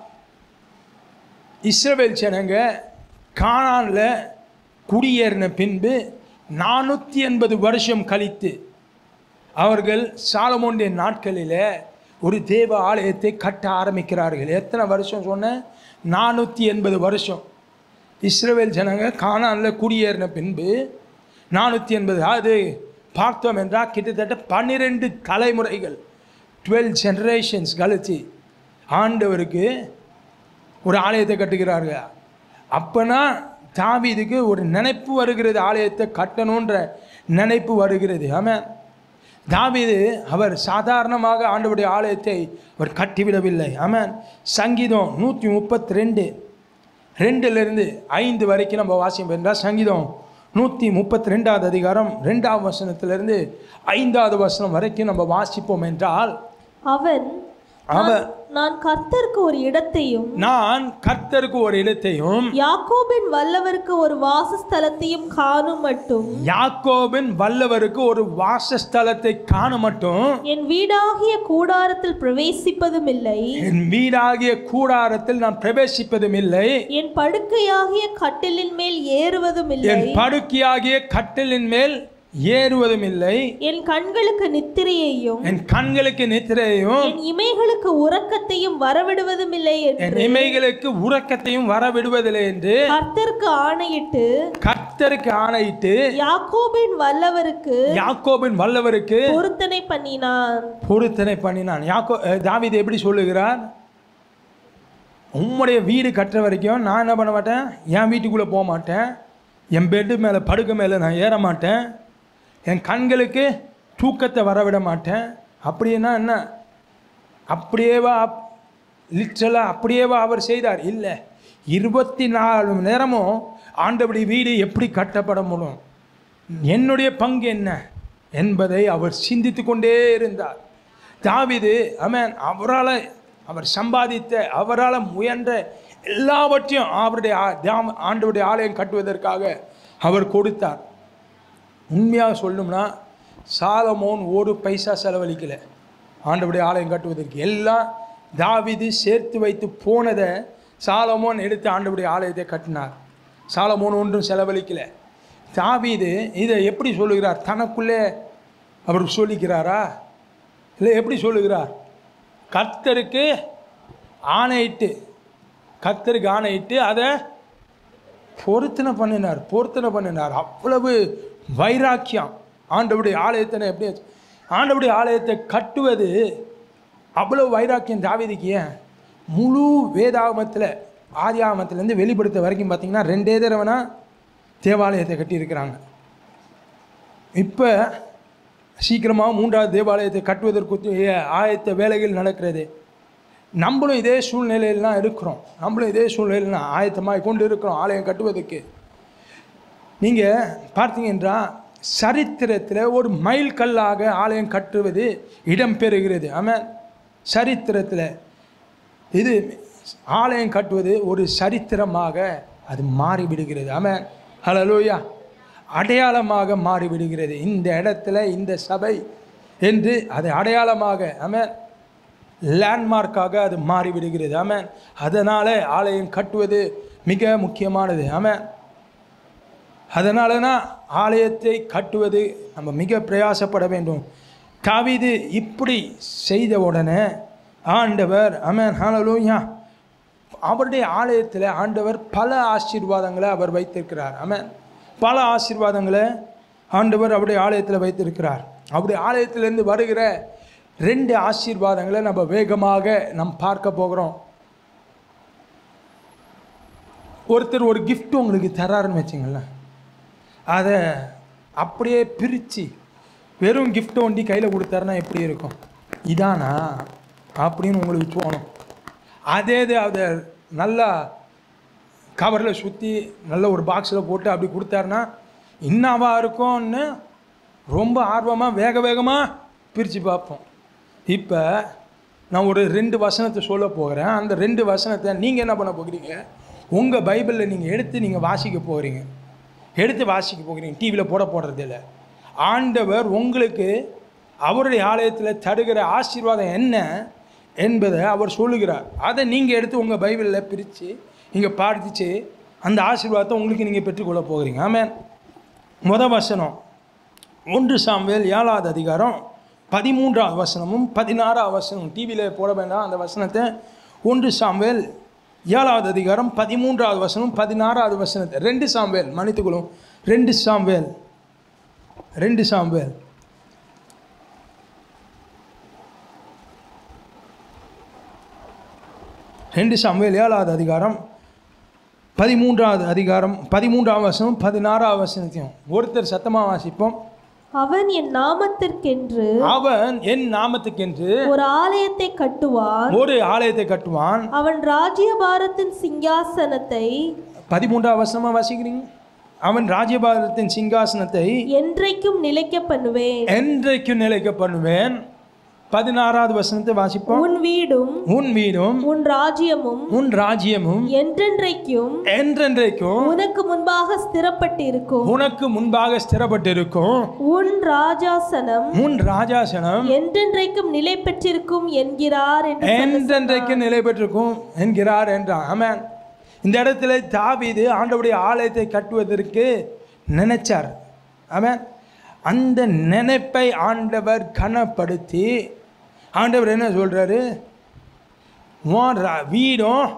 இஸ்ரவேல் ஜனங்க கானானில் குடியேறின பின்பு நானூற்றி எண்பது வருஷம் கழித்து அவர்கள் சாலமோனுடைய நாட்களில் ஒரு தேவ ஆலயத்தை கட்ட ஆரம்பிக்கிறார்கள் எத்தனை வருஷம் சொன்னேன் நானூற்றி எண்பது வருஷம் இஸ்ரவேல் ஜனங்க கானானில் குடியேறின பின்பு நானூற்றி எண்பது அது பார்த்தோம் என்றால் கிட்டத்தட்ட பன்னிரெண்டு தலைமுறைகள் டுவெல் ஜெனரேஷன்ஸ் கழிச்சு ஆண்டவருக்கு ஒரு ஆலயத்தை கட்டுகிறார்கள் அப்போனா தாவீதுக்கு ஒரு நினைப்பு வருகிறது ஆலயத்தை கட்டணுன்ற நினைப்பு வருகிறது ஆமாம் தாவீது அவர் சாதாரணமாக ஆண்டவருடைய ஆலயத்தை அவர் கட்டிவிடவில்லை ஆமாம் சங்கீதம் நூற்றி முப்பத்தி ரெண்டு ரெண்டுலேருந்து ஐந்து வரைக்கும் நம்ம வாசியம் என்றால் சங்கீதம் நூற்றி முப்பத்தி ரெண்டாவது அதிகாரம் ரெண்டாவது வசனத்திலிருந்து ஐந்தாவது வசனம் வரைக்கும் நம்ம வாசிப்போம் என்றால் அவன் அவர் நான் கர்த்தருக்கு ஒரு இடத்தையும் நான் கர்த்தருக்கு ஒரு இடத்தையும் யாக்கோபின் வல்லவருக்கு ஒரு வாசஸ்தலத்தையும் காணும் மட்டும் யாக்கோபின் வல்லவருக்கு ஒரு வாசஸ்தலத்தை காண மட்டும் என் வீடாகிய கூடாரத்தில் பிரவேசிப்பதும் இல்லை என் வீடாகிய கூடாரத்தில் நான் பிரவேசிப்பதும் இல்லை என் படுக்கையாகிய கட்டிலின் மேல் ஏறுவதும் இல்லை என் படுக்கையாகிய கட்டிலின் மேல் ஏறுவதும் இல்லை என் கண்களுக்கு நித்திரையையும் என் கண்களுக்கு நித்திரையும் என் இமைகளுக்கு உறக்கத்தையும் வரவிடுவதும் இல்லை என்று என் இமைகளுக்கு உறக்கத்தையும் வரவிடுவதில்லை என்று கர்த்தருக்கு ஆணையிட்டு கர்த்தருக்கு ஆணையிட்டு யாக்கோபின் வல்லவருக்கு யாக்கோபின் வல்லவருக்கு பொருத்தனை பண்ணினான் பொருத்தனை பண்ணினான் யாக்கோ அஹ், தாவீது எப்படி சொல்லுகிறார் உம்முடைய வீடு கட்டுற வரைக்கும் நான் என்ன பண்ண மாட்டேன் என் வீட்டுக்குள்ளே போக மாட்டேன் என் பெட்டு மேலே படுக்க மேலே நான் ஏற மாட்டேன் என் கண்களுக்கு தூக்கத்தை வரவிட மாட்டேன் அப்படின்னா என்ன அப்படியேவா லிட்ரலாக அப்படியேவா அவர் செய்தார் இல்லை இருபத்தி நாலு மணி நேரமும் ஆண்டபடி வீடு எப்படி கட்டப்பட முடியும் என்னுடைய பங்கு என்ன என்பதை அவர் சிந்தித்து கொண்டே இருந்தார் தாவீது அமேன் அவரால் அவர் சம்பாதித்த அவரால் முயன்ற எல்லாவற்றையும் அவருடைய ஆ- தாம் ஆண்டவருடைய ஆலயம் கட்டுவதற்காக அவர் கொடுத்தார் உண்மையாக சொல்லணும்னா சாலமோன் ஒரு பைசா செலவழிக்கலை ஆண்டவருடைய ஆலயம் கட்டுவதற்கு எல்லாம் தாவீது சேர்த்து வைத்து போனதை சாலமோன் எடுத்து ஆண்டவருடைய ஆலயத்தை கட்டினார் சாலமோன் ஒன்றும் செலவழிக்கலை தாவீது இதை எப்படி சொல்லுகிறார் தனக்குள்ளே அவர் சொல்லிக்கிறாரா இல்லை எப்படி சொல்லுகிறார் கர்த்தருக்கு ஆணையிட்டு கர்த்தருக்கு ஆணையிட்டு அதை பொருத்தனை பண்ணினார் பொருத்தனை பண்ணினார் அவ்வளவு வைராக்கியம் ஆண்டவருடைய ஆலயத்தை எப்படி ஆண்டவருடைய ஆலயத்தை கட்டுவது அவ்வளவு வைராக்கியம் தாவீதுக்கு ஏன் முழு வேதாகமத்தில் ஆதியாகமத்திலேருந்து வெளிப்படுத்த வரைக்கும் பார்த்தீங்கன்னா ரெண்டே தடவைனா தேவாலயத்தை கட்டியிருக்கிறாங்க இப்போ சீக்கிரமாக மூன்றாவது தேவாலயத்தை கட்டுவதற்கு ஆயத்த வேலைகள் நடக்கிறது நம்மளும் இதே சூழ்நிலையில் தான் இருக்கிறோம் நம்மளும் இதே சூழ்நிலையில் தான் ஆயத்தமாக கொண்டு இருக்கிறோம் ஆலயம் கட்டுவதற்கு நீங்கள் பார்த்தீங்கன்னா சரித்திரத்தில் ஒரு மைல் கல்லாக ஆலயம் கட்டுவது இடம்பெறுகிறது ஆமாம் சரித்திரத்தில் இது ஆலயம் கட்டுவது ஒரு சரித்திரமாக அது மாறிவிடுகிறது ஆமாம் ஹலலூயா அடையாளமாக மாறிவிடுகிறது இந்த இடத்துல இந்த சபை என்று அது அடையாளமாக ஆமாம் லேண்ட்மார்க்காக அது மாறிவிடுகிறது ஆமாம் அதனால் ஆலயம் கட்டுவது மிக முக்கியமானது ஆமாம் அதனால தான் ஆலயத்தை கட்டுவது நம்ம மிக பிரயாசப்பட வேண்டும் தாவீது இப்படி செய்த உடனே ஆண்டவர் அமேன் ஹalleluya அவருடைய ஆலயத்தில் ஆண்டவர் பல ஆசீர்வாதங்களை அவர் வைத்திருக்கிறார் அமேன் பல ஆசீர்வாதங்களை ஆண்டவர் அவருடைய ஆலயத்தில் வைத்திருக்கிறார் அவருடைய ஆலயத்திலிருந்து வருகிற ரெண்டு ஆசீர்வாதங்களை நம்ம வேகமாக நாம் பார்க்க போகிறோம் ஒருத்தர் ஒரு gift உங்களுக்கு தராருன்னு வச்சுங்களேன் அதை அப்படியே பிரித்து வெறும் கிஃப்ட்டை ஒண்டி கையில் கொடுத்தாருன்னா எப்படி இருக்கும் இதானா அப்படின்னு உங்களுக்கு தோணும் அதே இது அதை நல்லா கவரில் சுற்றி நல்ல ஒரு பாக்ஸில் போட்டு அப்படி கொடுத்தாருன்னா இன்னாவா இருக்கும்னு ரொம்ப ஆர்வமாக வேக வேகமாக பிரித்து பார்ப்போம் இப்போ நான் ஒரு ரெண்டு வசனத்தை சொல்ல போகிறேன் அந்த ரெண்டு வசனத்தை நீங்கள் என்ன பண்ண போகிறீங்க உங்கள் பைபிளில் நீங்கள் எடுத்து நீங்கள் வாசிக்க போகிறீங்க எடுத்து வாசிக்க போகிறீங்க டிவியில் போட போடுறது இல்லை ஆண்டவர் உங்களுக்கு அவருடைய ஆலயத்தில் தருகிற ஆசீர்வாதம் என்ன என்பதை அவர் சொல்லுகிறார் அதை நீங்கள் எடுத்து உங்கள் பைபிளில் பிரித்து நீங்கள் பார்த்துச்சு அந்த ஆசீர்வாதத்தை உங்களுக்கு நீங்கள் பெற்றுக்கொள்ள போகிறீங்க ஆமென் முத வசனம் ஒன்று சாம்வேல் ஏழாவது அதிகாரம் பதிமூன்றாவது வசனமும் பதினாறாவது வசனமும் டிவியில் போட வேண்டாம் அந்த வசனத்தை ஒன்று சாம்வேல் ஏழாவது அதிகாரம் பதிமூன்றாவது வசனம் பதினாறாவது வசனத்தை ரெண்டு சாம்வேல் மன்னித்துக்கொள்ளும் ரெண்டு சாம்வேல் ரெண்டு சாம்வேல் ரெண்டு சாம்வேல் ஏழாவது அதிகாரம் பதிமூன்றாவது அதிகாரம் பதிமூன்றாவது வசனம் பதினாறாவது வசனத்தையும் ஒருத்தர் சத்தமாக வாசிப்போம் அவன் என் நாமத்திற்கென்று அவன் என் நாமத்துக்கென்று ஒரு ஆலயத்தை கட்டுவான் ஒரு ஆலயத்தை கட்டுவான் அவன் ராஜ்யபாரத்தின் சிங்காசனத்தை பதிமூன்றாவது வசனமா வாசிக்கிறீங்க அவன் ராஜ்யபாரத்தின் சிங்காசனத்தை என்றைக்கும் நிலைக்க பண்ணுவேன் என்றைக்கு நிலைக்க பண்ணுவேன் பதினாறாவது வசனத்தை வாசிப்போம் உன் வீடும் உன் வீடும் உன் ராஜ்யமும் உன் ராஜ்யமும் என்றென்றைக்கும் என்றென்றைக்கும் உனக்கு முன்பாக ஸ்திரப்பட்டிருக்கும் உனக்கு முன்பாக ஸ்திரப்பட்டிருக்கும் உன் ராஜாசனம் உன் ராஜாசனம் என்றென்றைக்கும் நிலை பெற்றிருக்கும் என்கிறார் என்று என்றென்றைக்கு நிலை பெற்றிருக்கும் என்கிறார் என்றான் ஆமென் இந்த இடத்துல தாவீது ஆண்டவருடைய ஆலயத்தை கட்டுவதற்கு நினைச்சார் ஆமென் அந்த நினைப்பை ஆண்டவர் கனப்படுத்தி ஆண்டவர் என்ன சொல்றாரு உன் ரா- வீடும்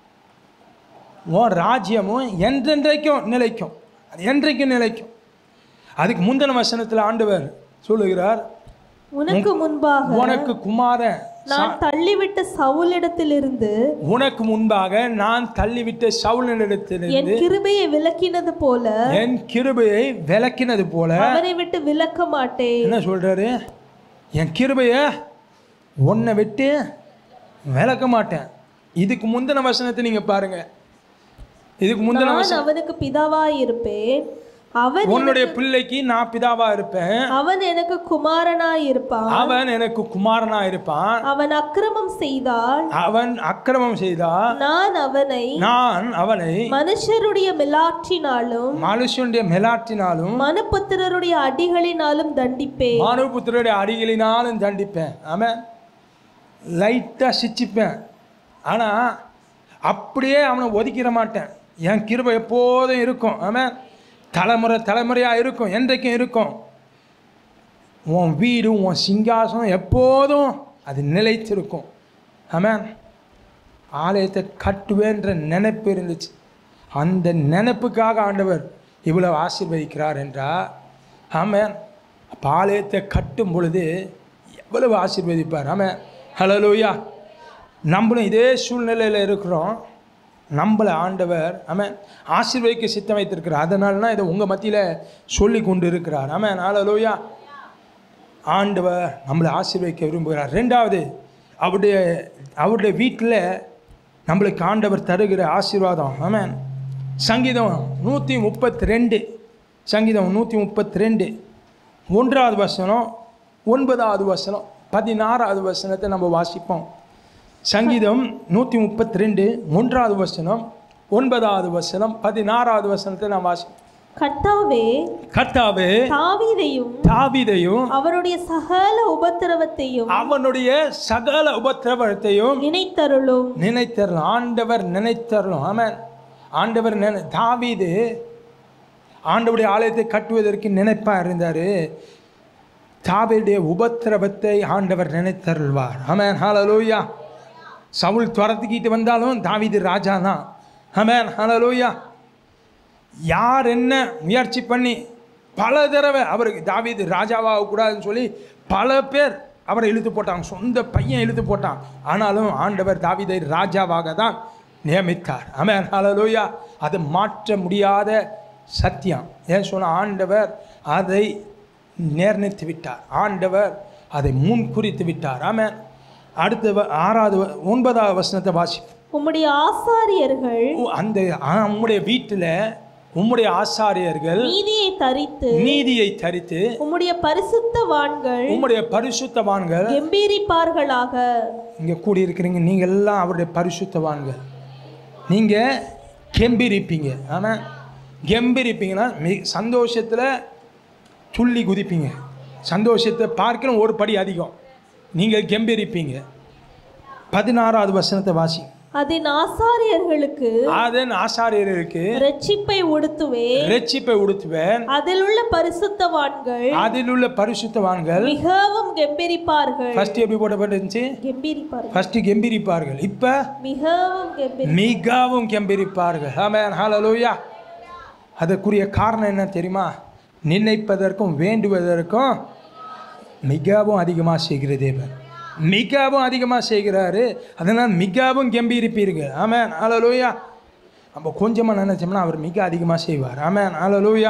உன் ராஜ்யமும் என்றென்றைக்கும் நிலைக்கும் அது என்றைக்கும் நிலைக்கும் அதுக்கு முந்தின வசனத்தில் ஆண்டவர் சொல்லுகிறார் உனக்கு முன்பாக உனக்கு குமாரன் நான் தள்ளிவிட்ட சவுலிடத்திலிருந்து உனக்கு முன்பாக நான் தள்ளிவிட்ட என் சவுலிடத்திலிருந்து கிருபையை விலக்கினது போல என் கிருபையை விளக்கினது போல அவரை விட்டு விலக்க மாட்டேன் என்ன சொல்றாரு என் கிருபையை உன்னை விட்டு விளக்க மாட்டேன் இதுக்கு முந்தின வசனத்தை நீங்க பாருங்க இதுக்கு முந்தின நான் அவனுக்கு பிதாவாய் இருப்பேன் அவன் உன்னுடைய பிள்ளைக்கு நான் பிதாவா இருப்பேன் அவன் எனக்கு குமாரனாய் இருப்பான் அவன் எனக்கு குமாரனா இருப்பான் அவன் அக்கிரமம் செய்தால் அவன் அக்கிரமம் செய்தா நான் அவனை நான் அவனை மனுஷருடைய மிலாற்றினாலும் மனுஷனுடைய மெலாட்டினாலும் மனுபுத்திரருடைய அடிகளினாலும் தண்டிப்பேன் மானவபுத்திரருடைய அடிகளினாலும் தண்டிப்பேன் ஆமாம் லைட்டாக சிச்சிப்பேன் ஆனால் அப்படியே அவனை ஒதுக்கிட மாட்டேன் என் கிருபை எப்போதும் இருக்கும் ஆமாம் தலைமுறை தலைமுறையாக இருக்கும் என்றைக்கும் இருக்கும் உன் வீடு உன் சிங்காசனம் எப்போதும் அது நிலைத்திருக்கும் ஆமாம் ஆலயத்தை கட்டுவேன்ற நினைப்பு இருந்துச்சு அந்த நினைப்புக்காக ஆண்டவர் இவ்வளவு ஆசீர்வதிக்கிறார் என்றால் ஆமாம் அப்போ ஆலயத்தை கட்டும் பொழுது எவ்வளவு ஆசீர்வதிப்பார் ஆமாம் ஹலலூயா நம்மளும் இதே சூழ்நிலையில் இருக்கிறோம் நம்மளை ஆண்டவர் ஆமாம் ஆசீர்வதிக்க சித்தம் வைத்திருக்கிறார் அதனால இதை உங்கள் மத்தியில் சொல்லி கொண்டு இருக்கிறார் ஆமாம் ஹலலூயா ஆண்டவர் நம்மளை ஆசீர்வதிக்க விரும்புகிறார் ரெண்டாவது அவருடைய அவருடைய வீட்டில் நம்மளுக்கு ஆண்டவர் தருகிற ஆசீர்வாதம் ஆமென் சங்கீதம் நூற்றி முப்பத்தி ரெண்டு சங்கீதம் நூற்றி முப்பத்தி ரெண்டு ஒன்றாவது வசனம் ஒன்பதாவது வசனம் பதினாறாவது வசனத்தை நம்ம வாசிப்போம் சங்கீதம் நூற்றி முப்பத்தி ரெண்டு ஒன்றாவது வசனம் ஒன்பதாவது வசனம் பதினாறாவது வசனத்தை நான் வாசிப்போம் கர்த்தாவே கர்த்தாவே தாவீதையும் தாவீதையும் அவருடைய சகல உபத்திரவத்தையும் அவனுடைய சகல உபத்திரவத்தையும் நினைத்தருளும் நினைத்தரலாம் ஆண்டவர் நினைத்தரலாம் ஆமென் ஆண்டவர் நினை தாவீது ஆண்டவருடைய ஆலயத்தை கட்டுவதற்கு நினைப்பா இருந்தார் தாவீதுடைய உபத்திரவத்தை ஆண்டவர் நினைத்தருள்வார் ஆமென் ஹalleluya சவுல் துரத்துக்கிட்டு வந்தாலும் தாவீது ராஜா தான் ஆமென் ஹalleluya யார் என்ன முயற்சி பண்ணி பல தடவை அவருக்கு தாவீது ராஜாவாக கூடாதுன்னு சொல்லி பல பேர் அவரை இழுத்து போட்டாங்க சொந்த பையன் இழுத்து போட்டான் ஆனாலும் ஆண்டவர் தாவீதை ராஜாவாக தான் நியமித்தார் ஆமென் ஹalleluya அது மாற்ற முடியாத சத்தியம் ஏன் சொன்ன ஆண்டவர் அதை நிர்ணயித்து விட்டார் ஆண்டவர் அதை முன் குறித்து விட்டார் ஆமென் அடுத்த வ- ஆறாவது வ- ஒன்பதாவது வசனத்தை வாசி உம்முடைய ஆசாரியர்கள் அந்த ஆ- உம்முடைய வீட்டில் உம்முடைய ஆசாரியர்கள் நீதியை தரித்து நீதியை தரித்து உம்முடைய பரிசுத்தவான்கள் உம்முடைய பரிசுத்தவான்கள் கம்பீரிப்பார்களாக இங்கே கூடியிருக்கிறீங்க நீங்கள் எல்லாம் அவருடைய பரிசுத்தவான்கள் நீங்கள் கெம்பிரிப்பீங்க ஆனால் கெம்பிரிப்பீங்கன்னா மி சந்தோஷத்தில் துள்ளி குதிப்பீங்க சந்தோஷத்தை பார்க்கணும் ஒரு படி அதிகம் நீங்கள் கெம்பிரிப்பீங்க பதினாறாவது வசனத்தை வாசி அதன் ஆசாரியர்களுக்கு அதன் ஆசாரியருக்கு ரட்சிப்பை உடுத்துவேன் ரெச்சிப்பை உடுத்துவேன் அதில் உள்ள பரிசுத்தவான்கள் அதில் உள்ள பரிசுத்தவான்கள் மிகவும் கெம்பீரிப்பார்கள் ஃபர்ஸ்ட் எப்படி போட்டப்பட்டுருந்துச்சு கெம்பீரிப்பார்கள் ஃபர்ஸ்ட் கெம்பிரிப்பார்கள் இப்போ மிகவும் கெம்பீரி மிகவும் கெம்பிரிப்பார்கள் ஆமென் ஹalleluya அதற்குரிய காரணம் என்ன தெரியுமா நினைப்பதற்கும் வேண்டுவதற்கும் மிகவும் அதிகமாக செய்கிற தேவன் மிகவும் அதிகமாக செய்கிறாரு அதனால் மிகவும் கம்பீரிப்பீர்கள் ஆமென் ஹalleluya நம்ம கொஞ்சமாக நினைச்சோம்னா அவர் மிக அதிகமாக செய்வார் ஆமென் ஹalleluya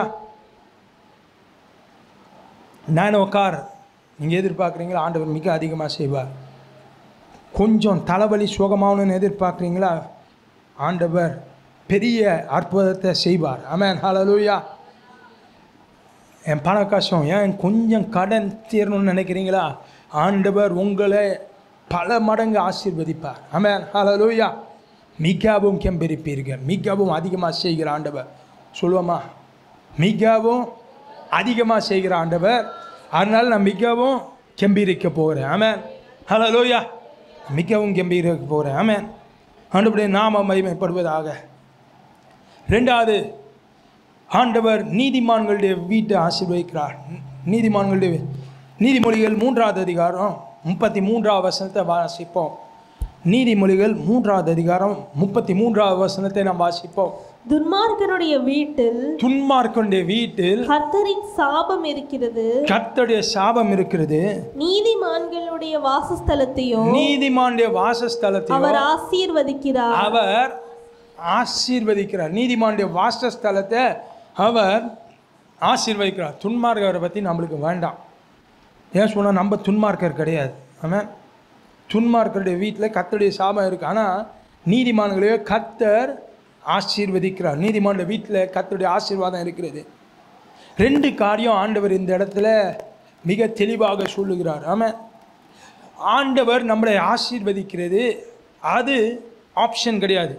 நானோ கார் நீங்கள் எதிர்பார்க்குறீங்களா ஆண்டவர் மிக அதிகமாக செய்வார் கொஞ்சம் தலைவலி சுகமாகணும்னு எதிர்பார்க்குறீங்களா ஆண்டவர் பெரிய அற்புதத்தை செய்வார் ஆமென் ஹalleluya என் பண கஷ்டம் ஏன் கொஞ்சம் கடன் தீரணும்னு நினைக்கிறீங்களா ஆண்டவர் உங்களை பல மடங்கு ஆசீர்வதிப்பார் ஆமென் ஹalleluya மிகவும் கெம்பரிப்பீர்கள் மிகவும் அதிகமாக செய்கிற ஆண்டவர் சொல்லுவோமா மிகவும் அதிகமாக செய்கிற ஆண்டவர் அதனால் நான் மிகவும் கெம்பீரிக்க போகிறேன் ஆமென் ஹalleluya மிகவும் கெம்பீரிக்க போகிறேன் ஆமென் ஆண்டவருடைய நாம மகிமைப்படுவதாக ரெண்டாவது ஆண்டவர் நீதிமான்களுடைய வீட்டை ஆசீர்வதிக்கிறார் நீதிமான்களுடைய வீ- நீதிமொழிகள் மூன்றாவது அதிகாரம் முப்பத்தி மூன்றாவது வசனத்தை வாசிப்போம் நீதிமொழிகள் மூன்றாவது அதிகாரம் முப்பத்தி மூன்றாவது வசனத்தை நாம் வாசிப்போம் துன்மார்க்கனுடைய வீட்டில் துன்மார்க்கனுடைய வீட்டில் கர்த்தரின் சாபம் இருக்கிறது கர்த்தருடைய சாபம் இருக்கிறது நீதிமான்களுடைய வாசஸ்தலத்தையும் நீதிமானுடைய வாசஸ்தலத்தையும் அவர் ஆசீர்வதிக்கிறார் அவர் ஆசீர்வதிக்கிறார் நீதிமானுடைய வாசஸ்தலத்தை அவர் ஆசீர்வதிக்கிறார் துன்மார்க்கரை பற்றி நம்மளுக்கு வேண்டாம் ஏன் சொன்னால் நம்ம துன்மார்க்கர் கிடையாது ஆமாம் துன்மார்க்கருடைய வீட்டில் கத்தருடைய சாபம் இருக்குது ஆனால் நீதிமான்களையோ கத்தர் ஆசீர்வதிக்கிறார் நீதிமானுடைய வீட்டில் கத்தருடைய ஆசீர்வாதம் இருக்கிறது ரெண்டு காரியம் ஆண்டவர் இந்த இடத்துல மிக தெளிவாக சொல்லுகிறார் ஆமாம் ஆண்டவர் நம்மளை ஆசீர்வதிக்கிறது அது ஆப்ஷன் கிடையாது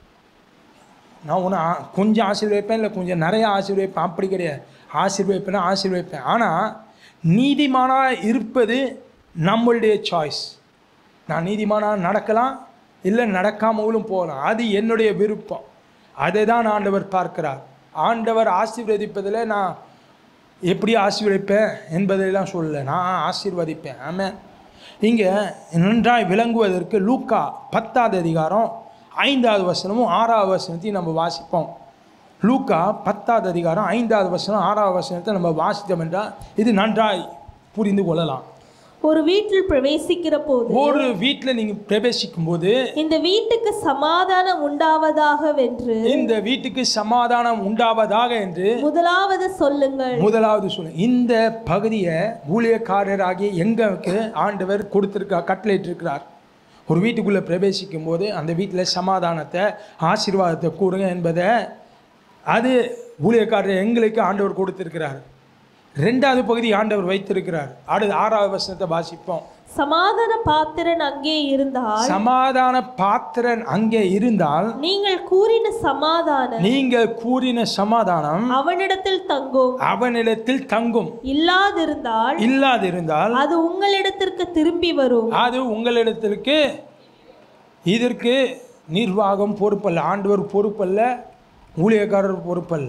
நான் ஒன்று கொஞ்சம் ஆசீர்வதிப்பேன் இல்லை கொஞ்சம் நிறைய ஆசீர்வதிப்பேன் அப்படி கிடையாது ஆசீர்வதிப்பேன்னா ஆசீர்வதிப்பேன் ஆனால் நீதிமானாக இருப்பது நம்மளுடைய சாய்ஸ் நான் நீதிமானாக நடக்கலாம் இல்லை நடக்காமலும் போகலாம் அது என்னுடைய விருப்பம் அதை தான் ஆண்டவர் பார்க்கிறார் ஆண்டவர் ஆசீர்வதிப்பதில் நான் எப்படி ஆசீர்வதிப்பேன் என்பதையெல்லாம் சொல்லல நான் ஆசீர்வதிப்பேன் ஆமாம் இங்கே நன்றாய் விளங்குவதற்கு லூக்கா பத்தாவது அதிகாரம் ஐந்தாவது வசனமும் ஆறாவது வசனத்தையும் நம்ம வாசிப்போம் லூக்கா பத்தாவது அதிகாரம் ஐந்தாவது வசனம் ஆறாவது வசனத்தை நம்ம வாசித்தோம் என்றால் இது நன்றாய் புரிந்து கொள்ளலாம் ஒரு வீட்டில் பிரவேசிக்கிற போது ஒரு வீட்டில் நீங்கள் பிரவேசிக்கும் போது இந்த வீட்டுக்கு சமாதானம் உண்டாவதாக வென்று இந்த வீட்டுக்கு சமாதானம் உண்டாவதாக என்று முதலாவது சொல்லுங்கள் முதலாவது சொல்லு இந்த பகுதியை ஊழியக்காரராகிய எங்களுக்கு ஆண்டவர் கொடுத்திருக்கார் கட்டளையிட்டிருக்கிறார் ஒரு வீட்டுக்குள்ளே பிரவேசிக்கும் போது அந்த வீட்டில் சமாதானத்தை ஆசீர்வாதத்தை கூறுங்க என்பதை அது ஊழியக்காரர் எங்களுக்கு ஆண்டவர் கொடுத்திருக்கிறார் ரெண்டாவது பகுதி ஆண்டவர் வைத்திருக்கிறார் அடுத்து ஆறாவது வசனத்தை வாசிப்போம் சமாதான பாத்திரன் அங்கே இருந்தால் சமாதான பாத்திரன் அங்கே இருந்தால் நீங்கள் கூறின சமாதானம் நீங்கள் கூறின சமாதானம் அவனிடத்தில் தங்கும் அவனிடத்தில் தங்கும் இல்லாதிருந்தால் இல்லாதிருந்தால் அது உங்களிடத்திற்கு திரும்பி வரும் அது உங்களிடத்திற்கு இதற்கு நிர்வாகம் பொறுப்பல்ல ஆண்டவர் பொறுப்பல்ல ஊழியக்காரர் பொறுப்பல்ல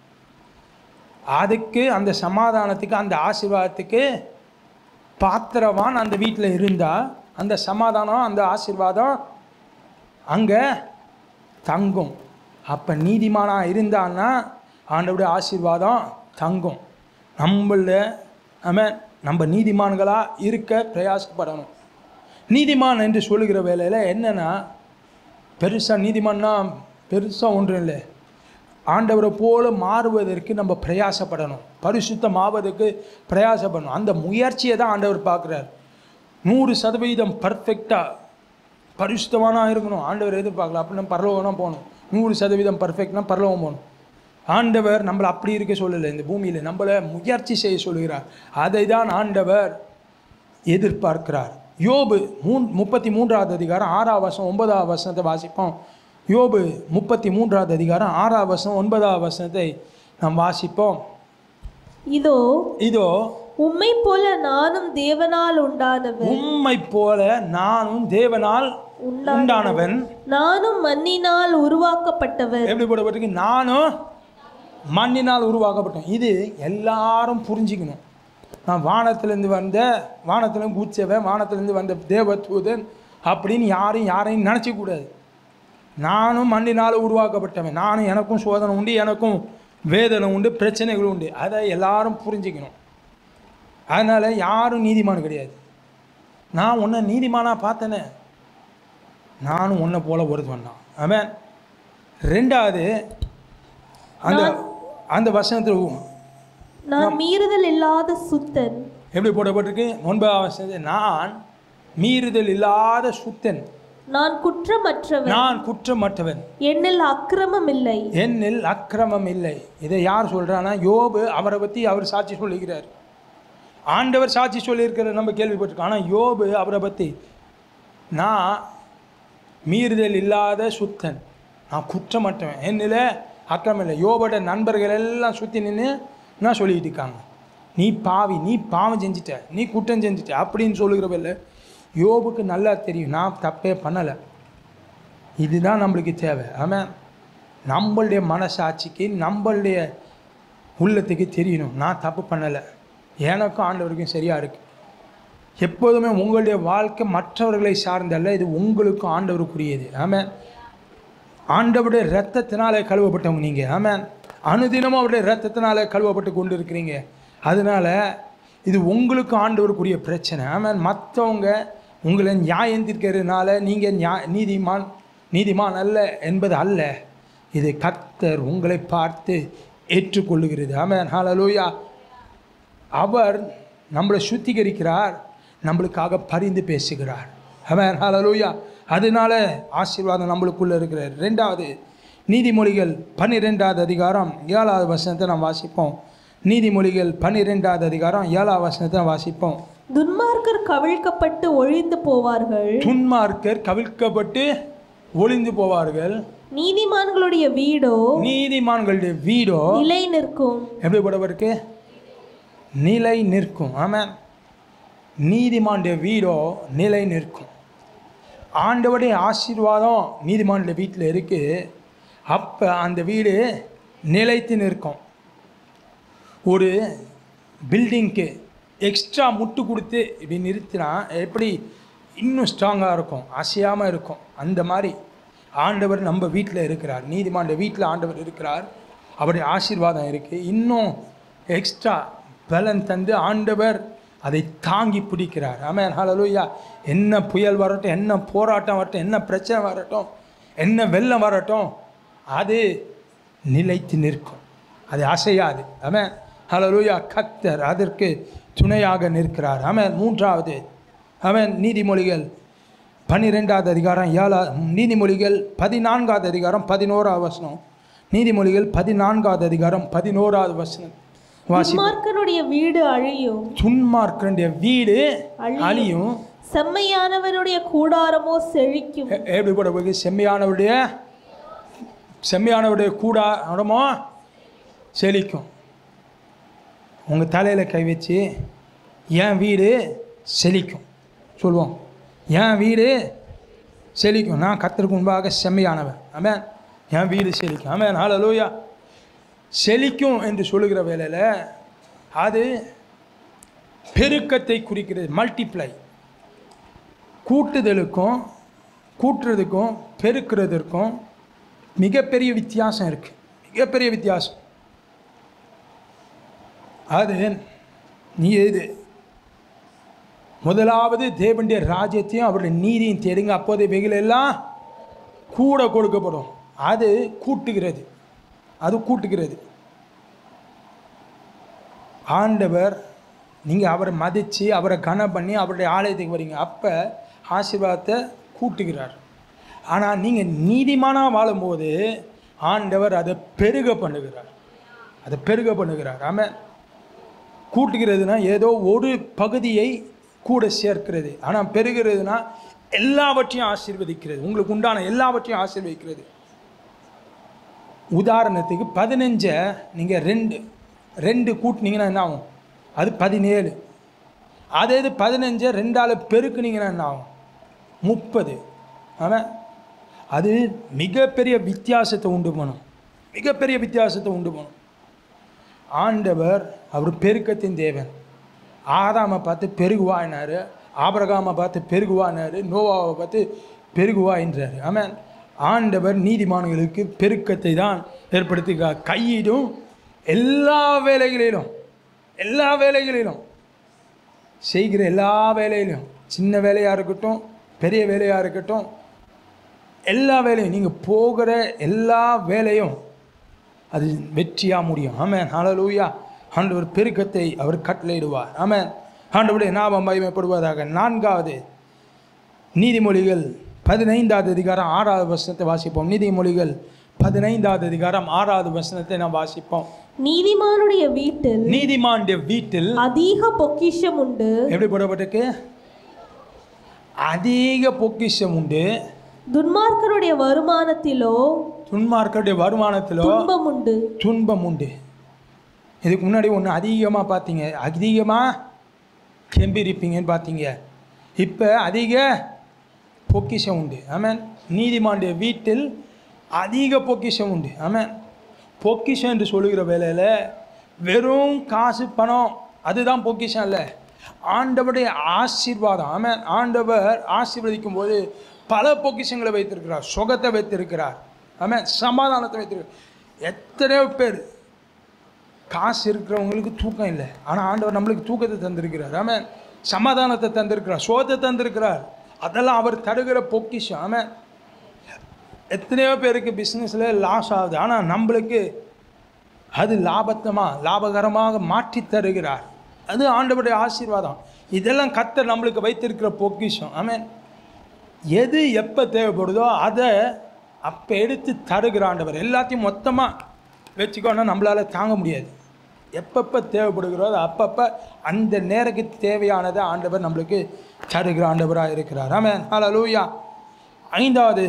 அதுக்கு அந்த சமாதானத்துக்கு அந்த ஆசீர்வாதத்துக்கு பாத்திரவான் அந்த வீட்டில் இருந்தால் அந்த சமாதானம் அந்த ஆசீர்வாதம் அங்கே தங்கும் அப்போ நீதிமானாக இருந்தான்னா ஆண்டவருடைய ஆசீர்வாதம் தங்கும் நம்மள ஆமென் நம்ம நீதிமான்களாக இருக்க பிரயாசப்படணும் நீதிமான் என்று சொல்லுகிற வேலையில் என்னென்னா பெருசாக நீதிமான்னா பெருசாக ஒன்றும் இல்லை ஆண்டவரை போல மாறுவதற்கு நம்ம பிரயாசப்படணும் பரிசுத்தம் ஆவதற்கு பிரயாசப்படணும் அந்த முயற்சியை தான் ஆண்டவர் பார்க்குறார் நூறு சதவீதம் பர்ஃபெக்டாக பரிசுத்தமானா இருக்கணும் ஆண்டவர் எதிர்பார்க்கல அப்படின்னா பரலோகம் போகணும் நூறு சதவீதம் பர்ஃபெக்ட்னா பரலோகம் போகணும் ஆண்டவர் நம்மளை அப்படி இருக்க சொல்லலை இந்த பூமியில் நம்மளை முயற்சி செய்ய சொல்லுகிறார் அதை தான் ஆண்டவர் எதிர்பார்க்கிறார் யோபு மூன் முப்பத்தி மூன்றாவது அதிகாரம் ஆறாவது வசனம் ஒன்பதாவது வசனத்தை வாசிப்போம் யோபு முப்பத்தி மூன்றாவது அதிகாரம் ஆறாவது வசனம் ஒன்பதாவது வசனத்தை நாம் வாசிப்போம் இதோ இதோ உம்மை போல நானும் தேவனால் உண்டானவன் உம்மை போல நானும் தேவனால் உண்டானவன் நானும் மண்ணினால் உருவாக்கப்பட்டவன் எப்படி போடப்பட்டிருக்கு நானும் மண்ணினால் உருவாக்கப்பட்டேன் இது எல்லாரும் புரிஞ்சுக்கணும் நான் வானத்திலேருந்து வந்த வானத்திலேருந்து கூச்சவன் வானத்திலேருந்து வந்த தேவதூதன் அப்படின்னு யாரும் யாரையும் நினச்சிக்கூடாது நானும் மண்ணினால் உருவாக்கப்பட்டவன் நானும் எனக்கும் சோதனை உண்டு எனக்கும் வேதனை உண்டு பிரச்சனைகள் உண்டு அதை எல்லாரும் புரிஞ்சுக்கணும் அதனால் யாரும் நீதிமான் கிடையாது நான் உன்னை நீதிமானாக பார்த்தேனே நானும் உன்னை போல ஒருத்தன் தான் அவன் ரெண்டாவது அந்த அந்த வசனத்தில் நான் மீறுதல் இல்லாத சுத்தன் எப்படி போடப்பட்டிருக்கு ஒன்பதாம் வசனத்தில் நான் மீறுதல் இல்லாத சுத்தன் நான் குற்றமற்றவன் நான் குற்றமற்றவன் என்னில் அக்கிரமம் இல்லை என்னில் அக்கிரமம் இல்லை இதை யார் சொல்கிறான்னா யோபு அவரை பற்றி அவர் சாட்சி சொல்லுகிறார் ஆண்டவர் சாட்சி சொல்லியிருக்கிற நம்ம கேள்விப்பட்டிருக்கோம் ஆனால் யோபு அவரை பற்றி நான் மீறுதல் இல்லாத சுத்தன் நான் குற்றமற்றவன் என்னில் அக்கிரமம் இல்லை யோபோட நண்பர்கள் எல்லாம் சுற்றி நின்று நான் சொல்லிக்கிட்டு இருக்காங்க நீ பாவி நீ பாவம் செஞ்சிட்ட நீ குற்றம் செஞ்சிட்ட அப்படின்னு சொல்லுகிறவல்ல யோபுக்கு நல்லா தெரியும் நான் தப்பே பண்ணலை இதுதான் நம்மளுக்கு தேவை ஆமாம் நம்மளுடைய மனசாட்சிக்கு நம்மளுடைய உள்ளத்துக்கு தெரியணும் நான் தப்பு பண்ணலை எனக்கும் ஆண்டவருக்கும் சரியாக இருக்குது எப்போதுமே உங்களுடைய வாழ்க்கை மற்றவர்களை சார்ந்தல்ல இது உங்களுக்கும் ஆண்டவருக்குரியது ஆமாம் ஆண்டவருடைய ரத்தத்தினாலே கழுவப்பட்டவங்க நீங்கள் ஆமாம் அனுதினமும் அவருடைய ரத்தத்தினால கழுவப்பட்டு கொண்டு இருக்கிறீங்க அதனால இது உங்களுக்கும் ஆண்டவருக்குரிய பிரச்சனை ஆமாம் மற்றவங்க உங்களை நியாயம் தீர்க்கிறதுனால நீங்கள் நியா நீதிமான் நீதிமான் அல்ல என்பது அல்ல இது கர்த்தர் உங்களை பார்த்து ஏற்றுக்கொள்ளுகிறது ஆமாம் ஹalleluya அவர் நம்மளை சுத்திகரிக்கிறார் நம்மளுக்காக பரிந்து பேசுகிறார் அவன் ஹalleluya அதனால ஆசீர்வாதம் நம்மளுக்குள்ள இருக்கிறார் ரெண்டாவது நீதிமொழிகள் பன்னிரெண்டாவது அதிகாரம் ஏழாவது வசனத்தை நாம் வாசிப்போம் நீதிமொழிகள் பன்னிரெண்டாவது அதிகாரம் ஏழாவது வசனத்தை நாம் வாசிப்போம் துன்மார்க்கர் கவிழ்க்கப்பட்டு ஒழிந்து போவார்கள் துன்மார்க்கர் கவிழ்க்கப்பட்டு ஒளிந்து போவார்கள் நீதிமான்களுடைய வீடோ நீதிமான்களுடைய வீடோ நிலை நிற்கும் எப்படிப்பட்டவருக்கு நிலை நிற்கும் ஆமாம் நீதிமானுடைய வீடோ நிலை நிற்கும் ஆண்டவருடைய ஆசீர்வாதம் நீதிமானுடைய வீட்டில் இருக்குது அப்போ அந்த வீடு நிலைத்து நிற்கும் ஒரு பில்டிங்க்கு எக்ஸ்ட்ரா முட்டு கொடுத்து இப்படி நிறுத்தினா எப்படி இன்னும் ஸ்ட்ராங்காக இருக்கும் அசையாமல் இருக்கும் அந்த மாதிரி ஆண்டவர் நம்ம வீட்டில் இருக்கிறார் நீதிமானுடைய வீட்டில் ஆண்டவர் இருக்கிறார் அவருடைய ஆசீர்வாதம் இருக்குது இன்னும் எக்ஸ்ட்ரா பலன் தந்து ஆண்டவர் அதை தாங்கி பிடிக்கிறார் ஆமாம் ஹalleluya என்ன புயல் வரட்டும் என்ன போராட்டம் வரட்டும் என்ன பிரச்சனை வரட்டும் என்ன வெள்ளம் வரட்டும் அது நிலைத்து நிற்கும் அது அசையாது ஆமாம் ஹalleluya கத்தர் அதற்கு துணையாக நிற்கிறார் ஆமாம் மூன்றாவது அவன் நீதிமொழிகள் பன்னிரெண்டாவது அதிகாரம் ஏழா நீதிமொழிகள் பதினான்காவது அதிகாரம் பதினோராவது வசனம் நீதிமொழிகள் பதினான்காவது அதிகாரம் பதினோராவது வசனம் வாசி துன்மார்க்கனுடைய வீடு அழியும் துன்மார்க்கனுடைய வீடு அழியும். அழியும் செம்மையானவனுடைய கூடாரமோ செழிக்கும் எ- எப்படிப்பட்ட போது செம்மையானவருடைய செம்மையானவருடைய கூடாரமோ செழிக்கும் உங்கள் தலையில் கை வச்சு என் வீடு செழிக்கும் சொல்லுவோம் என் வீடு செழிக்கும் நான் கத்தருக்கு முன்பாக செம்மையானவன் ஆமென் என் வீடு செழிக்கும் ஆமென் ஹalleluya செழிக்கும் என்று சொல்லுகிற வேளையில் அது பெருக்கத்தை குறிக்கிறது மல்டிப்ளை கூட்டுதலுக்கும் கூட்டுறதுக்கும் பெருக்கிறதுக்கும் மிகப்பெரிய வித்தியாசம் இருக்குது மிகப்பெரிய வித்தியாசம் அது நீ எது முதலாவது தேவனுடைய ராஜ்யத்தையும் அவருடைய நீதியும் தேடுங்க அப்போதைய வெகுள் எல்லாம் கூட கொடுக்கப்படும் அது கூட்டுகிறது அது கூட்டுகிறது ஆண்டவர் நீங்கள் அவரை மதித்து அவரை கனம் பண்ணி அவருடைய ஆலயத்துக்கு வரீங்க அப்போ ஆசீர்வாதத்தை கூட்டுகிறார் ஆனால் நீங்கள் நீதிமானாக வாழும்போது ஆண்டவர் அதை பெருக பண்ணுகிறார் அதை பெருக பண்ணுகிறார் ஆமாம் கூட்டுகிறதுனா ஏதோ ஒரு பகுதியை கூட சேர்க்கிறது ஆனால் பெருகிறதுனா எல்லாவற்றையும் ஆசீர்வதிக்கிறது உங்களுக்கு உண்டான எல்லாவற்றையும் ஆசீர்வதிக்கிறது உதாரணத்துக்கு பதினஞ்சை நீங்கள் ரெண்டு ரெண்டு கூட்டினீங்கன்னா என்ன ஆகும் அது பதினேழு அதே இது பதினஞ்சை ரெண்டால் பெருக்குனீங்கன்னா என்ன ஆகும் முப்பது ஆமாம் அது மிகப்பெரிய வித்தியாசத்தை உண்டு பண்ணும் மிகப்பெரிய வித்தியாசத்தை உண்டு பண்ணும் ஆண்டவர் அவர் பெருக்கத்தின் தேவன் ஆதாமை பார்த்து பெருகுவாயினாரு ஆபரகாமை பார்த்து பெருகுவானாரு நோவாவை பார்த்து பெருகுவாயின்றாரு ஆமாம் ஆண்டவர் நீதிமான்களுக்கு பெருக்கத்தை தான் ஏற்படுத்துகிறார் கையிடும் எல்லா வேலைகளிலும் எல்லா வேலைகளிலும் செய்கிற எல்லா வேலையிலும் சின்ன வேலையாக இருக்கட்டும் பெரிய வேலையாக இருக்கட்டும் எல்லா வேலையும் நீங்கள் போகிற எல்லா வேலையும் அது வெற்றியாக முடியும் ஆமென் ஹalleluya ஆண்டவர் பெருக்கத்தை அவர் கட்டளையிடுவார் ஆமென் ஆண்டவருடைய நாமம் மகிமைப்படுவதாக நான்காவது நீதிமொழிகள் பதினைந்தாவது அதிகாரம் ஆறாவது வசனத்தை வாசிப்போம் நீதிமொழிகள் பதினைந்தாவது அதிகாரம் ஆறாவது வசனத்தை நாம் வாசிப்போம் நீதிமானுடைய வீட்டில் நீதிமானுடைய வீட்டில் அதிக பொக்கிஷம் உண்டு எப்படி போடப்பட்டிருக்கு அதிக பொக்கிஷம் உண்டு துன்மார்க்கருடைய வருமானத்திலோ துன்மார்க்கருடைய வருமானத்திலோ துன்பம் உண்டு துன்பம் உண்டு இதுக்கு முன்னாடி ஒன்று அதிகமாக பார்த்தீங்க அதிகமாக கெம்பிரிப்பீங்கன்னு பார்த்தீங்க இப்போ அதிக பொக்கிஷம் உண்டு ஆமென் நீதிமானுடைய வீட்டில் அதிக பொக்கிஷம் உண்டு ஆமென் பொக்கிஷம் என்று சொல்லுகிற வேலையில் வெறும் காசு பணம் அதுதான் பொக்கிஷம் இல்லை ஆண்டவருடைய ஆசீர்வாதம் ஆமென் ஆண்டவர் ஆசீர்வதிக்கும் போது பல பொக்கிஷங்களை வைத்திருக்கிறார் சுகத்தை வைத்திருக்கிறார் ஆமென் சமாதானத்தை வைத்திருக்கிறார் எத்தனையோ பேர் காசு இருக்கிறவங்களுக்கு தூக்கம் இல்லை ஆனால் ஆண்டவர் நம்மளுக்கு தூக்கத்தை தந்திருக்கிறார் ஆமென் சமாதானத்தை தந்திருக்கிறார் சோத்தை தந்திருக்கிறார் அதெல்லாம் அவர் தருகிற பொக்கிஷம் ஆமென் எத்தனையோ பேருக்கு பிஸ்னஸில் லாஸ் ஆகுது ஆனால் நம்மளுக்கு அது லாபத்தமாக லாபகரமாக மாற்றி தருகிறார் அது ஆண்டவருடைய ஆசீர்வாதம் இதெல்லாம் கத்தர் நம்மளுக்கு வைத்திருக்கிற பொக்கிஷம் ஆமென் எது எப்போ தேவைப்படுதோ அதை அப்போ எடுத்து தருகிற ஆண்டவர் எல்லாத்தையும் மொத்தமாக வச்சுக்கோன்னா நம்மளால் தாங்க முடியாது எப்பப்போ தேவைப்படுகிறதோ அப்பப்போ அந்த நேரத்துக்கு தேவையானதை ஆண்டவர் நம்மளுக்கு தருகிற ஆண்டவராக இருக்கிறார் ஆமென் ஹalleluya ஐந்தாவது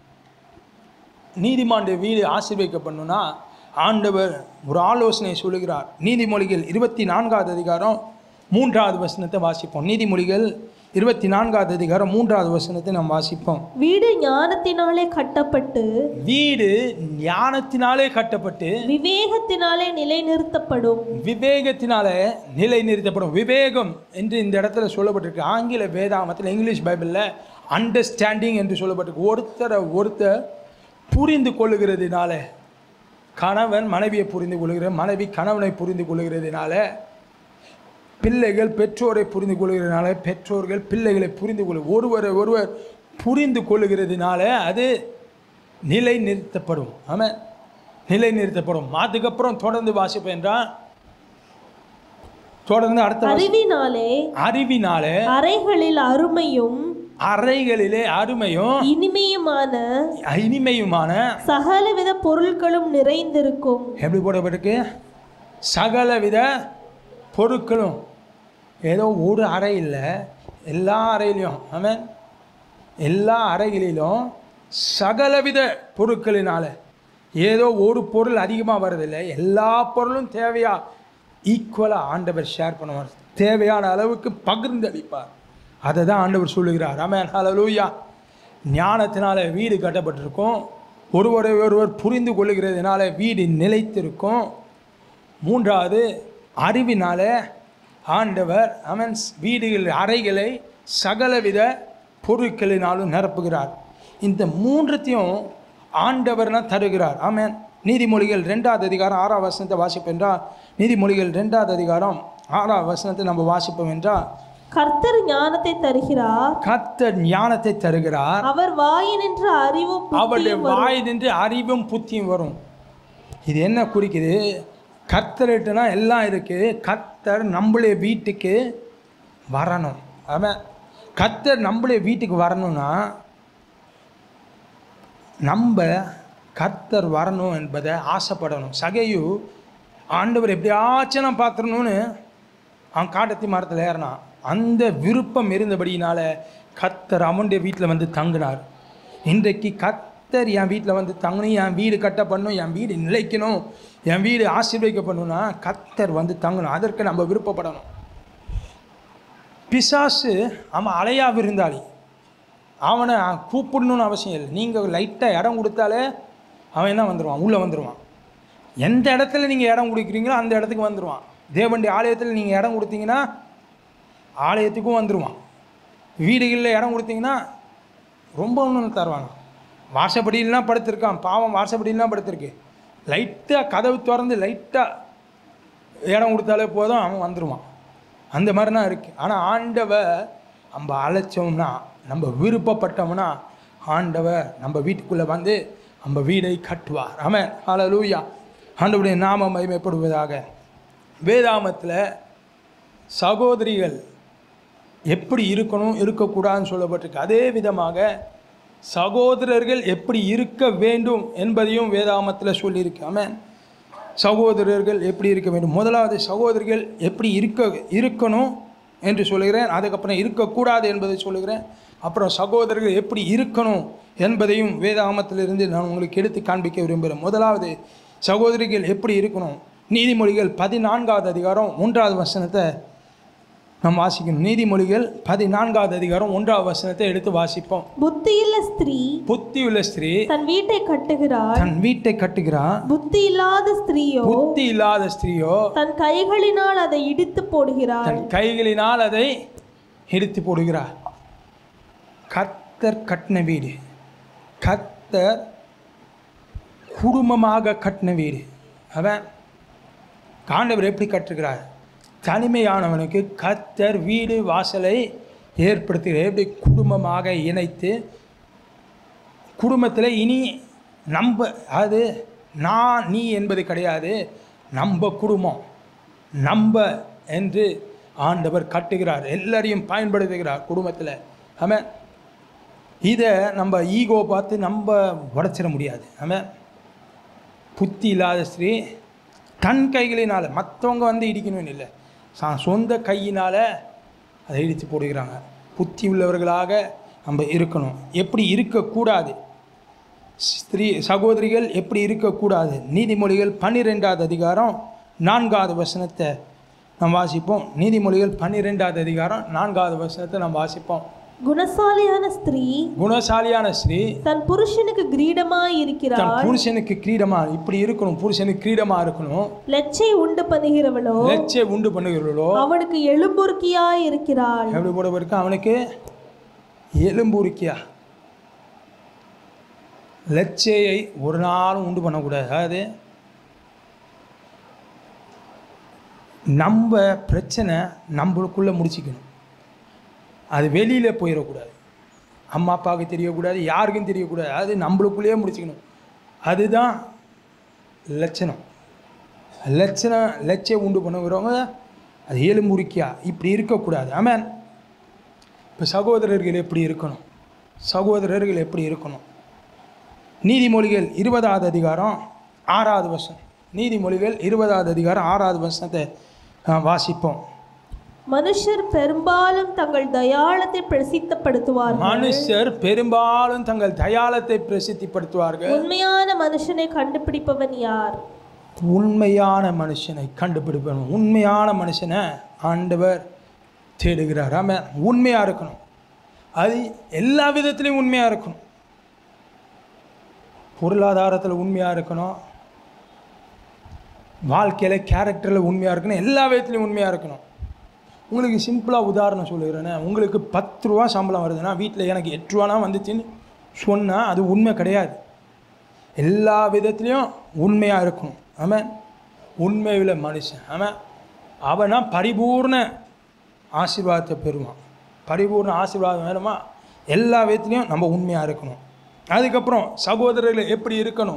நீதிமானுடைய வீடு ஆசீர்வதிக்கப்படணும்னா ஆண்டவர் ஒரு ஆலோசனை சொல்லுகிறார் நீதிமொழிகள் இருபத்தி நான்காவது அதிகாரம் மூன்றாவது வசனத்தை வாசிப்போம் நீதிமொழிகள் இருபத்தி நான்காவது அதிகாரம் மூன்றாவது வசனத்தை நாம் வாசிப்போம் வீடு ஞானத்தினாலே கட்டப்பட்டு வீடு ஞானத்தினாலே கட்டப்பட்டு விவேகத்தினாலே நிலைநிறுத்தப்படும் விவேகத்தினாலே நிலை நிறுத்தப்படும் விவேகம் என்று இந்த இடத்துல சொல்லப்பட்டிருக்கு ஆங்கில வேதாமத்தில் இங்கிலீஷ் பைபிளில் அண்டர்ஸ்டாண்டிங் என்று சொல்லப்பட்டிருக்கு ஒருத்தரை ஒருத்தர் புரிந்து கொள்ளுகிறதுனால கணவன் மனைவியை புரிந்து கொள்கிற மனைவி கணவனை புரிந்து கொள்கிறதுனால பிள்ளைகள் பெற்றோரை புரிந்து கொள்கிறதுனால பெற்றோர்கள் பிள்ளைகளை புரிந்து கொள்ளு ஒருவரை ஒருவர் புரிந்து கொள்ளுகிறதுனால அது நிலை நிறுத்தப்படும் ஆமாம் நிலை நிறுத்தப்படும் அதுக்கப்புறம் தொடர்ந்து வாசிப்பேன் என்றால் தொடர்ந்து அடுத்த வாசி- அறிவினாலே அறிவினால அறைகளில் அருமையும் அறைகளிலே அருமையும் இனிமையுமான இனிமையுமான சகலவித பொருட்களும் நிறைந்திருக்கும் எப்படி போடப்பட்டிருக்கு சகலவித பொருட்களும் ஏதோ ஒரு அறை இல்லை எல்லா அறையிலையும் ஆமென் எல்லா அறைகளிலும் சகலவித பொருட்களினால ஏதோ ஒரு பொருள் அதிகமாக வர்றதில்லை எல்லா பொருளும் தேவையா ஈக்குவலாக ஆண்டவர் ஷேர் பண்ணுவார் தேவையான அளவுக்கு பகிர்ந்து அளிப்பார் அதை தான் ஆண்டவர் சொல்லுகிறார் ஆமென் ஹalleluya ஞானத்தினால வீடு கட்டப்பட்டிருக்கும் ஒருவரை ஒருவர் புரிந்து கொள்ளுகிறதுனால வீடு நிலைத்திருக்கும் மூன்றாவது அறிவினால ஆண்டவர் அவன் வீடுகள் அறைகளை சகலவித பொருட்களினாலும் நிரப்புகிறார் இந்த மூன்றத்தையும் ஆண்டவர்னா தருகிறார் ஆமென் நீதிமொழிகள் ரெண்டாவது அதிகாரம் ஆறாம் வசனத்தை வாசிப்போம் என்றால் நீதிமொழிகள் ரெண்டாவது அதிகாரம் ஆறாம் வசனத்தை நம்ம வாசிப்போம் என்றால் கர்த்தர் ஞானத்தை தருகிறார் கர்த்தர் ஞானத்தை தருகிறார் அவர் வாயினின்று அறிவும் அவருடைய புத்தியும் வரும். வாய் நின்று அறிவும் புத்தியும் வரும் இது என்ன குறிக்குது கர்த்தர்கிட்டனா எல்லாம் இருக்குது கர்த்தர் நம்மளுடைய வீட்டுக்கு வரணும் அவன் கர்த்தர் நம்மளுடைய வீட்டுக்கு வரணும்னா நம்ம கர்த்தர் வரணும் என்பதை ஆசைப்படணும் சகையு ஆண்டவர் எப்படியாச்சும் நான் பார்த்துடணும்னு அவன் காட்டத்தி மரத்தில் ஏறினான் அந்த விருப்பம் இருந்தபடியினால கர்த்தர் அவனுடைய வீட்டில் வந்து தங்கினார் இன்றைக்கு கர்த்தர் என் வீட்டில் வந்து தங்கணும் என் வீடு கட்டப்படணும் என் வீடு நிலைக்கணும் என் வீடு ஆசீர்வதிக்கப்படணும்னா கர்த்தர் வந்து தங்கணும் அதற்கு நம்ம விருப்பப்படணும் பிசாசு அவன் அலையா விருந்தாளி அவனை கூப்பிடணும்னு அவசியம் இல்லை நீங்கள் லைட்டாக இடம் கொடுத்தாலே அவன் என்ன வந்துடுவான் உள்ளே வந்துடுவான் எந்த இடத்துல நீங்கள் இடம் கொடுக்குறீங்களோ அந்த இடத்துக்கு வந்துடுவான் தேவண்டி ஆலயத்தில் நீங்கள் இடம் கொடுத்தீங்கன்னா ஆலயத்துக்கும் வந்துடுவான் வீடுகளில் இடம் கொடுத்தீங்கன்னா ரொம்ப ஒன்றும் தருவாங்க வாசப்படியிலாம் படுத்திருக்கான் பாவம் வாசப்படியிலாம் படுத்திருக்கு லைட்டாக கதவு திறந்து லைட்டாக இடம் கொடுத்தாலே போதும் அவன் வந்துடுவான் அந்த மாதிரினா இருக்குது ஆனால் ஆண்டவர் நம்ம அழைச்சோம்னா நம்ம விருப்பப்பட்டோம்னா ஆண்டவர் நம்ம வீட்டுக்குள்ளே வந்து நம்ம வீடை கட்டுவார் ஆமென் ஹalleluya ஆண்டவருடைய நாம மகிமைப்படுவதாக வேதாமத்தில் சகோதரிகள் எப்படி இருக்கணும் இருக்கக்கூடாதுன்னு சொல்லப்பட்டிருக்கு அதே விதமாக சகோதரர்கள் எப்படி இருக்க வேண்டும் என்பதையும் வேதாமத்தில் சொல்லியிருக்கு ஆமென் சகோதரர்கள் எப்படி இருக்க வேண்டும் முதலாவது சகோதரிகள் எப்படி இருக்க இருக்கணும் என்று சொல்லுகிறேன் அதுக்கப்புறம் இருக்கக்கூடாது என்பதை சொல்லுகிறேன் அப்புறம் சகோதரர்கள் எப்படி இருக்கணும் என்பதையும் வேதாகமத்திலிருந்து நான் உங்களுக்கு எடுத்து காண்பிக்க விரும்புகிறேன் முதலாவது சகோதரிகள் எப்படி இருக்கணும் நீதிமொழிகள் பதினான்காவது அதிகாரம் ஒன்றாவது வசனத்தை நாம் வாசிக்கணும் நீதிமொழிகள் பதினான்காவது அதிகாரம் ஒன்றாவது வசனத்தை எடுத்து வாசிப்போம் புத்தியுள்ள ஸ்திரீ புத்தியுள்ள ஸ்திரீ தன் வீட்டை கட்டுகிறாள் தன் வீட்டை கட்டுகிறான் புத்தி இல்லாத ஸ்திரீயோ புத்தி இல்லாத ஸ்திரீயோ தன் கைகளினால் அதை இடித்து போடுகிறாள் தன் கைகளினால் அதை இடித்து போடுகிறார் கர்த்தர் கட்டின வீடு கர்த்தர் குடும்பமாக கட்டின வீடு அவன் காண்டவர் எப்படி கட்டுகிறார் தனிமையானவனுக்கு கர்த்தர் வீடு வாசலை ஏற்படுத்துகிறார் எப்படி குடும்பமாக இணைத்து குடும்பத்தில் இனி நம்ப அது நான் நீ என்பது கிடையாது நம்ப குடும்பம் நம்ப என்று ஆண்டவர் கட்டுகிறார் எல்லாரையும் பயன்படுத்துகிறார் குடும்பத்தில் ஆமாம் இதை நம்ம ஈகோ பார்த்து நம்ம உடச்சிட முடியாது ஆமாம் புத்தி இல்லாத ஸ்திரீ தன் கைகளினால் மற்றவங்க வந்து இடிக்கணும்னு இல்லை சா- சொந்த கையினால் அதை இடித்து போடுகிறாங்க புத்தி உள்ளவர்களாக நம்ம இருக்கணும் எப்படி இருக்கக்கூடாது ஸ்திரீ சகோதரிகள் எப்படி இருக்கக்கூடாது நீதிமொழிகள் பன்னிரெண்டாவது அதிகாரம் நான்காவது வசனத்தை நாம் வாசிப்போம் நீதிமொழிகள் பன்னிரெண்டாவது அதிகாரம் நான்காவது வசனத்தை நாம் வாசிப்போம் குணசாலியான ஸ்திரீ குணசாலியான ஸ்ரீ தன் புருஷனுக்கு கிரீடமாய் தன் இருக்கிறாள் புருஷனுக்கு கிரீடமா இப்படி இருக்கணும் புருஷனுக்கு கிரீடமா இருக்கணும் லெச்சை உண்டு பண்ணுகிறவளோ லட்சிய உண்டு பண்ணுகிறவர்களோ அவனுக்கு எலும்புருக்கியாய் இருக்கிறாள் எப்படி போட இருக்கு அவனுக்கு எலும்புரிக்கியா லட்சையை ஒரு நாளும் உண்டு பண்ணக்கூடாது அதாவது நம்ம பிரச்சனை நம்மளுக்குள்ளே முடிச்சிக்கணும் அது வெளியில் போயிடக்கூடாது அம்மா அப்பாவுக்கு தெரியக்கூடாது யாருக்கும் தெரியக்கூடாது அது நம்மளுக்குள்ளேயே முடிச்சுக்கணும் அதுதான் லட்சணம் லட்சணம் லட்சியம் உண்டு பண்ணுகிறவங்க அது எலும்புரிக்கியா இப்படி இருக்கக்கூடாது ஆமாம் இப்போ சகோதரர்கள் எப்படி இருக்கணும் சகோதரர்கள் எப்படி இருக்கணும் நீதிமொழிகள் இருபதாவது அதிகாரம் ஆறாவது வருஷம் நீதிமொழிகள் இருபதாவது அதிகாரம் ஆறாவது வருஷத்தை வாசிப்போம் மனுஷர் பெரும்பாலும் தங்கள் தயாளத்தை பிரசித்தப்படுத்துவார்கள் மனுஷர் பெரும்பாலும் தங்கள் தயாளத்தை பிரசித்திப்படுத்துவார்கள் உண்மையான மனுஷனை கண்டுபிடிப்பவன் யார் உண்மையான மனுஷனை கண்டுபிடிப்பணும் உண்மையான மனுஷனை ஆண்டவர் தேடுகிறார் ஆமாம் உண்மையாக இருக்கணும் அது எல்லா விதத்துலேயும் உண்மையாக இருக்கணும் பொருளாதாரத்தில் உண்மையாக இருக்கணும் வாழ்க்கையில் கேரக்டரில் உண்மையாக இருக்கணும் எல்லா விதத்துலையும் உண்மையாக இருக்கணும் உங்களுக்கு சிம்பிளாக உதாரணம் சொல்லுகிறேனே உங்களுக்கு பத்து ரூபா சம்பளம் வருதுன்னா வீட்டில் எனக்கு எட்டு ரூபானா வந்துச்சுன்னு சொன்னால் அது உண்மை கிடையாது எல்லா விதத்துலேயும் உண்மையாக இருக்கணும் ஆமாம் உண்மையில் மனுஷன் ஆமாம் அவனா பரிபூர்ண ஆசீர்வாதத்தை பெறுவான் பரிபூர்ண ஆசீர்வாதம் வேணுமா எல்லா விதத்துலேயும் நம்ம உண்மையாக இருக்கணும் அதுக்கப்புறம் சகோதரர்கள் எப்படி இருக்கணும்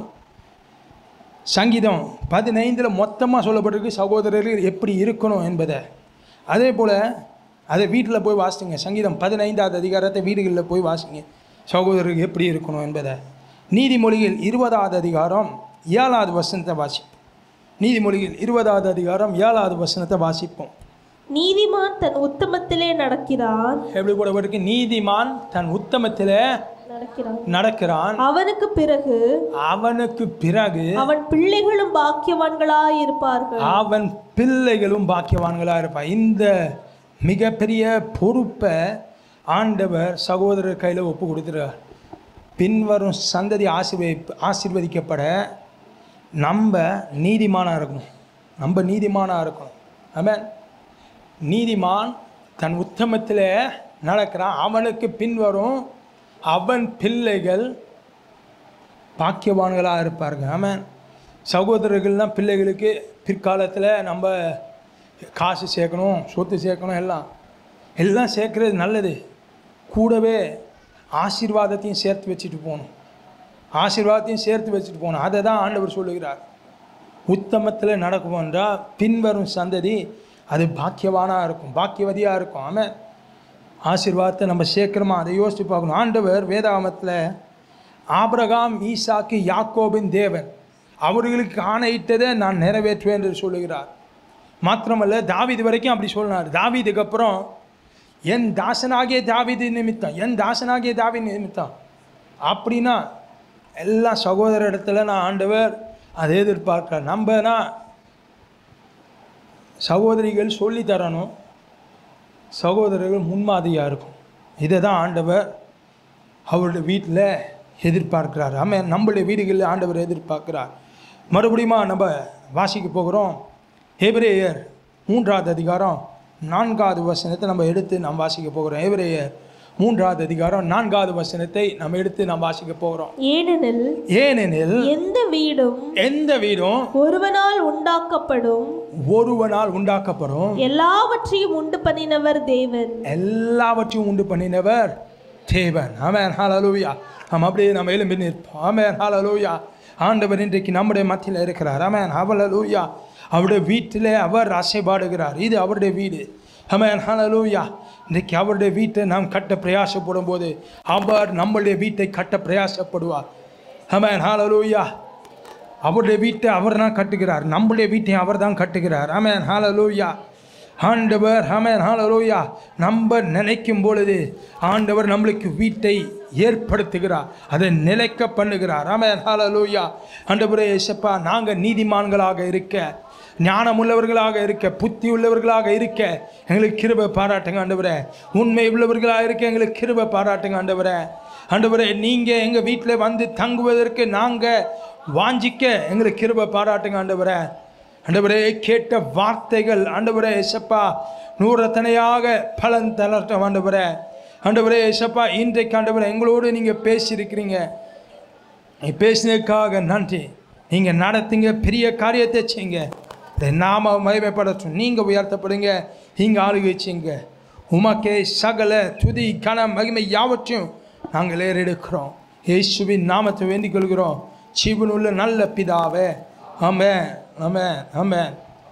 சங்கீதம் பதினைந்தில் மொத்தமாக சொல்லப்பட்டிருக்கு சகோதரர்கள் எப்படி இருக்கணும் என்பதை அதே போல் அதை வீட்டில் போய் வாசிங்க சங்கீதம் பதினைந்தாவது அதிகாரத்தை வீடுகளில் போய் வாசிங்க சகோதரர்கள் எப்படி இருக்கணும் என்பதை நீதிமொழிகள் இருபதாவது அதிகாரம் ஏழாவது வசனத்தை வாசிப்போம் நீதிமொழிகள் இருபதாவது அதிகாரம் ஏழாவது வசனத்தை வாசிப்போம் நீதிமான் தன் உத்தமத்திலே நடக்கிறான் எப்படி போடப்பட்டிருக்கு நீதிமான் தன் உத்தமத்தில் நடக்கிறான் நடக்கிறான் அவனுக்கு பிறகு அவனுக்கு பிறகு அவன் பிள்ளைகளும் பாக்கியவான்களாய் இருப்பார்கள் அவன் பிள்ளைகளும் பாக்கியவான்களாக இருப்பான் இந்த மிகப்பெரிய பொறுப்பை ஆண்டவர் சகோதரர் கையில் ஒப்பு கொடுத்துறார் பின்வரும் சந்ததி ஆசீர்வதி ஆசீர்வதிக்கப்பட நம்ம நீதிமானாக இருக்கணும் நம்ம நீதிமானாக இருக்கணும் ஆமாம் நீதிமான் தன் உத்தமத்தில் நடக்கிறான் அவனுக்கு பின்வரும் அவன் பிள்ளைகள் பாக்கியவான்களாக இருப்பாருங்க ஆமாம் சகோதரர்கள்லாம் பிள்ளைகளுக்கு பிற்காலத்தில் நம்ம காசு சேர்க்கணும் சொத்து சேர்க்கணும் எல்லாம் எல்லாம் சேர்க்கறது நல்லது கூடவே ஆசீர்வாதத்தையும் சேர்த்து வச்சுட்டு போகணும் ஆசீர்வாதத்தையும் சேர்த்து வச்சுட்டு போகணும் அதை தான் ஆண்டவர் சொல்லுகிறார் உத்தமத்தில் நடக்கும் என்றால் பின்வரும் சந்ததி அது பாக்கியவானாக இருக்கும் பாக்கியவதியாக இருக்கும் ஆமாம் ஆசீர்வாதத்தை நம்ம சேர்க்கிறோமா அதை யோசித்து பார்க்கணும் ஆண்டவர் வேதாகமத்தில் ஆபிரகாம் ஈசாக்கு யாக்கோபின் தேவன் அவர்களுக்கு ஆணையிட்டதை நான் நிறைவேற்றுவேன் என்று சொல்லுகிறார் மாத்திரமல்ல தாவீது வரைக்கும் அப்படி சொன்னார் தாவீதுக்கு அப்புறம் என் தாசனாகிய தாவீது நிமித்தம் என் தாசனாகிய தாவி நிமித்தம் அப்படின்னா எல்லா சகோதர இடத்துல நான் ஆண்டவர் அதை எதிர்பார்க்கிறேன் நம்பனா சகோதரிகள் சொல்லி தரணும் சகோதரர்கள் முன்மாதிரியாக இருக்கும் இதை தான் ஆண்டவர் அவருடைய வீட்டில் எதிர்பார்க்கிறார் ஆமாம் நம்மளுடைய வீடுகளில் ஆண்டவர் எதிர்பார்க்கிறார் மறுபடியும் நம்ம வாசிக்க போகிறோம் எபிரேயர் மூன்றாவது அதிகாரம் நான்காவது வசனத்தை நம்ம எடுத்து நாம் வாசிக்க போகிறோம் எபிரேயர் மூன்றாவது அதிகாரம் நான்காவது வசனத்தை நம்ம எடுத்து நாம் வாசிக்க போகிறோம் ஏனெனில் ஏனெனில் எந்த வீடும் எந்த வீடும் ஒருவனால் உண்டாக்கப்படும் ஒருவனால் உண்டாக்கப்படும் எல்லாவற்றையும் உண்டு பண்ணினவர் தேவன் எல்லாவற்றையும் உண்டு பண்ணினவர் தேவன் ஆமென் ஹalleluya நாம் அப்படியே நம்ம எழும்பி நிற்போம் ஆமென் ஹalleluya ஆண்டவர் இன்றைக்கு நம்முடைய மத்தியில் இருக்கிறார் ஆமென் ஹalleluya அவருடைய வீட்டிலே அவர் அசைபாடுகிறார் இது அவருடைய வீடு ஆமென் ஹalleluya இன்றைக்கு அவருடைய வீட்டை நாம் கட்ட பிரயாசப்படும் போது அவர் நம்முடைய வீட்டை கட்ட பிரயாசப்படுவார் ஆமென் ஹalleluya அவருடைய வீட்டை அவர் தான் கட்டுகிறார் நம்முடைய வீட்டை அவர் தான் கட்டுகிறார் ஆமென் ஹalleluya ஆண்டவர் ஆமென் ஹalleluya நம்ம நினைக்கும் பொழுது ஆண்டவர் நம்மளுக்கு வீட்டை ஏற்படுத்துகிறார் அதை நிலைக்க பண்ணுகிறார் ஆமென் ஹalleluya ஆண்டவரே இயேசப்பா நாங்கள் நீதிமான்களாக இருக்க ஞானமுள்ளவர்களாக இருக்க புத்தி உள்ளவர்களாக இருக்க எங்களுக்கு கிருபை பாராட்டுங்க ஆண்டவரே உண்மை உள்ளவர்களாக இருக்க எங்களுக்கு கிருபை பாராட்டுங்க ஆண்டவரே ஆண்டவரே நீங்கள் எங்கள் வீட்டில் வந்து தங்குவதற்கு நாங்கள் வாஞ்சிக்க எங்களுக்கு கிருபை பாராட்டுங்க ஆண்டவரே ஆண்டவரே கேட்ட வார்த்தைகள் ஆண்டவரே எசப்பா நூறத்தனையாக பலன் தளர்ட்டும் ஆண்டவரே ஆண்டவரே எசப்பா இன்றைக்கு ஆண்டவரே எங்களோடு நீங்கள் பேசியிருக்கிறீங்க நீ பேசினதுக்காக நன்றி நீங்கள் நடத்துங்க பெரிய காரியத்தை செய்யுங்க இந்த நாம மகிமைப்படட்டும் நீங்கள் உயர்த்தப்படுங்க நீங்கள் ஆளுகை செய்யுங்க உமக்கே சகல துதி கன மகிமை யாவற்றையும் நாங்கள் ஏறெடுக்கிறோம் இயேசுவின் நாமத்தை வேண்டிக் கொள்கிறோம் ஜீவனுள்ள நல்ல பிதாவே ஆமென் ஆமென் ஆமென்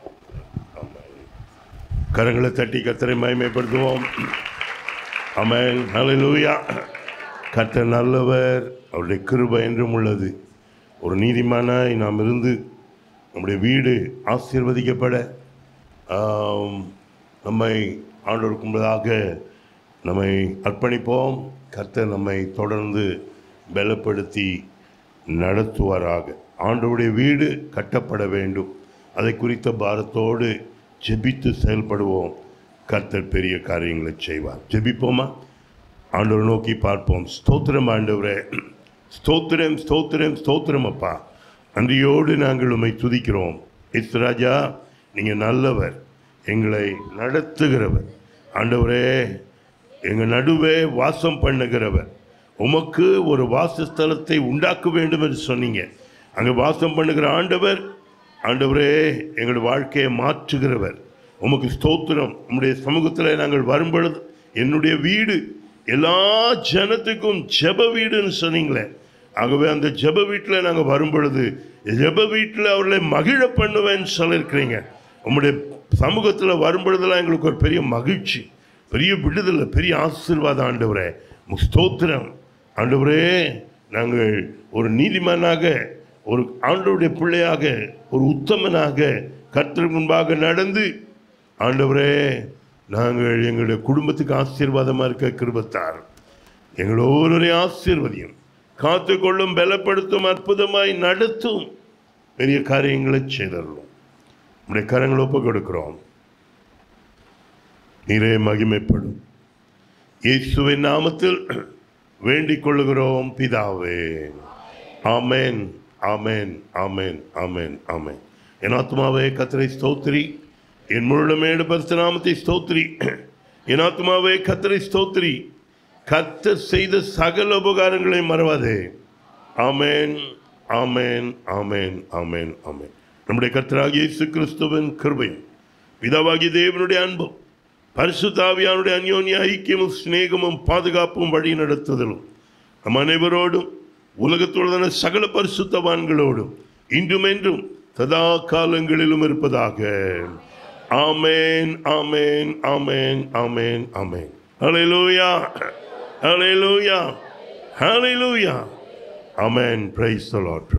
கரங்களை தட்டி கத்தரை மகிமைப்படுத்துவோம் ஆமென் ஹalleluya கர்த்தர் நல்லவர் அவருடைய கிருபை என்றும் உள்ளது ஒரு நீதிமானாய் நாம் இருந்து நம்முடைய வீடு ஆசீர்வதிக்கப்பட ஆம், நம்மை ஆண்டோருக்கு முன்பதாக நம்மை அர்ப்பணிப்போம் கர்த்தர் நம்மை தொடர்ந்து பலப்படுத்தி நடத்துவாராக ஆண்டவருடைய வீடு கட்டப்பட வேண்டும் அதை குறித்த பாரத்தோடு ஜெபித்து செயல்படுவோம் கர்த்தர் பெரிய காரியங்களை செய்வார் ஜெபிப்போமா ஆண்டவரை நோக்கி பார்ப்போம் ஸ்தோத்திரம் ஆண்டவரே ஸ்தோத்திரம் ஸ்தோத்திரம் ஸ்தோத்திரம் அப்பா நன்றியோடு நாங்கள் உம்மை துதிக்கிறோம் இஸ் ராஜா நீங்கள் நல்லவர் எங்களை நடத்துகிறவர் ஆண்டவரே எங்கள் நடுவே வாசம் பண்ணுகிறவர் உமக்கு ஒரு வாசஸ்தலத்தை உண்டாக்க வேண்டும் என்று சொன்னீங்க அங்கே வாசம் பண்ணுகிற ஆண்டவர் ஆண்டவரே எங்கள் வாழ்க்கையை மாற்றுகிறவர் உமக்கு ஸ்தோத்திரம் உம்முடைய சமூகத்தில் நாங்கள் வரும்பொழுது என்னுடைய வீடு எல்லா ஜனத்துக்கும் ஜெப வீடுன்னு சொன்னீங்களே ஆகவே அந்த ஜெப வீட்டில் நாங்கள் வரும்பொழுது ஜெப வீட்டில் அவர்களை மகிழ பண்ணுவேன்னு சொல்லியிருக்கிறீங்க உம்முடைய சமூகத்தில் வரும்பொழுதெல்லாம் எங்களுக்கு ஒரு பெரிய மகிழ்ச்சி பெரிய விடுதலை பெரிய ஆசீர்வாதம் ஆண்டவரே உமக்கு ஸ்தோத்திரம் ஆண்டவரே நாங்கள் ஒரு நீதிமானாக ஒரு ஆண்டவருடைய பிள்ளையாக ஒரு உத்தமனாக கர்த்தர் முன்பாக நடந்து ஆண்டவரே நாங்கள் எங்களுடைய குடும்பத்துக்கு ஆசீர்வாதமாக இருக்க கிருபத்தார் எங்கள் ஒவ்வொருவரையும் ஆசீர்வதியும் காத்துக்கொள்ளும் பலப்படுத்தும் அற்புதமாய் நடத்தும் பெரிய காரியங்களை செய்தருளும் நம்முடைய கரங்களை ஒப்பு கொடுக்கிறோம் நீரே மகிமைப்படும் இயேசுவின் நாமத்தில் வேண்டிக் கொள்ளுகிறோம் பிதாவே ஆமென் ஆமென் ஆமென் ஆமென் ஆமென் என் ஆத்மாவே கத்தரை ஸ்தோத்திரி என் முழுமேடு பரிசு நாமத்தை ஸ்தோத்திரி என் ஆத்மாவே கத்தரை ஸ்தோத்திரி கத்தர் செய்த சகல உபகாரங்களை மறவாதே ஆமென் ஆமென் ஆமென் ஆமென் ஆமென் நம்முடைய கர்த்தராகிய இயேசு கிறிஸ்துவின் கிருபையும் பிதாவாகிய தேவனுடைய அன்பும் பரிசுத்தாவியானுடைய அந்யோன்ய ஐக்கியமும் சிநேகமும் பாதுகாப்பும் வழி நடத்துதலும் நம் அனைவரோடும் உலகத்துடனான சகல பரிசுத்தவான்களோடும் இன்றும் என்றும் சதா காலங்களிலும் இருப்பதாக ஆமேன் ஆமேன் ஆமேன் ஆமேன் ஆமேன் ஹalleluya ஹalleluya ஹalleluya ஆமென் praise the lord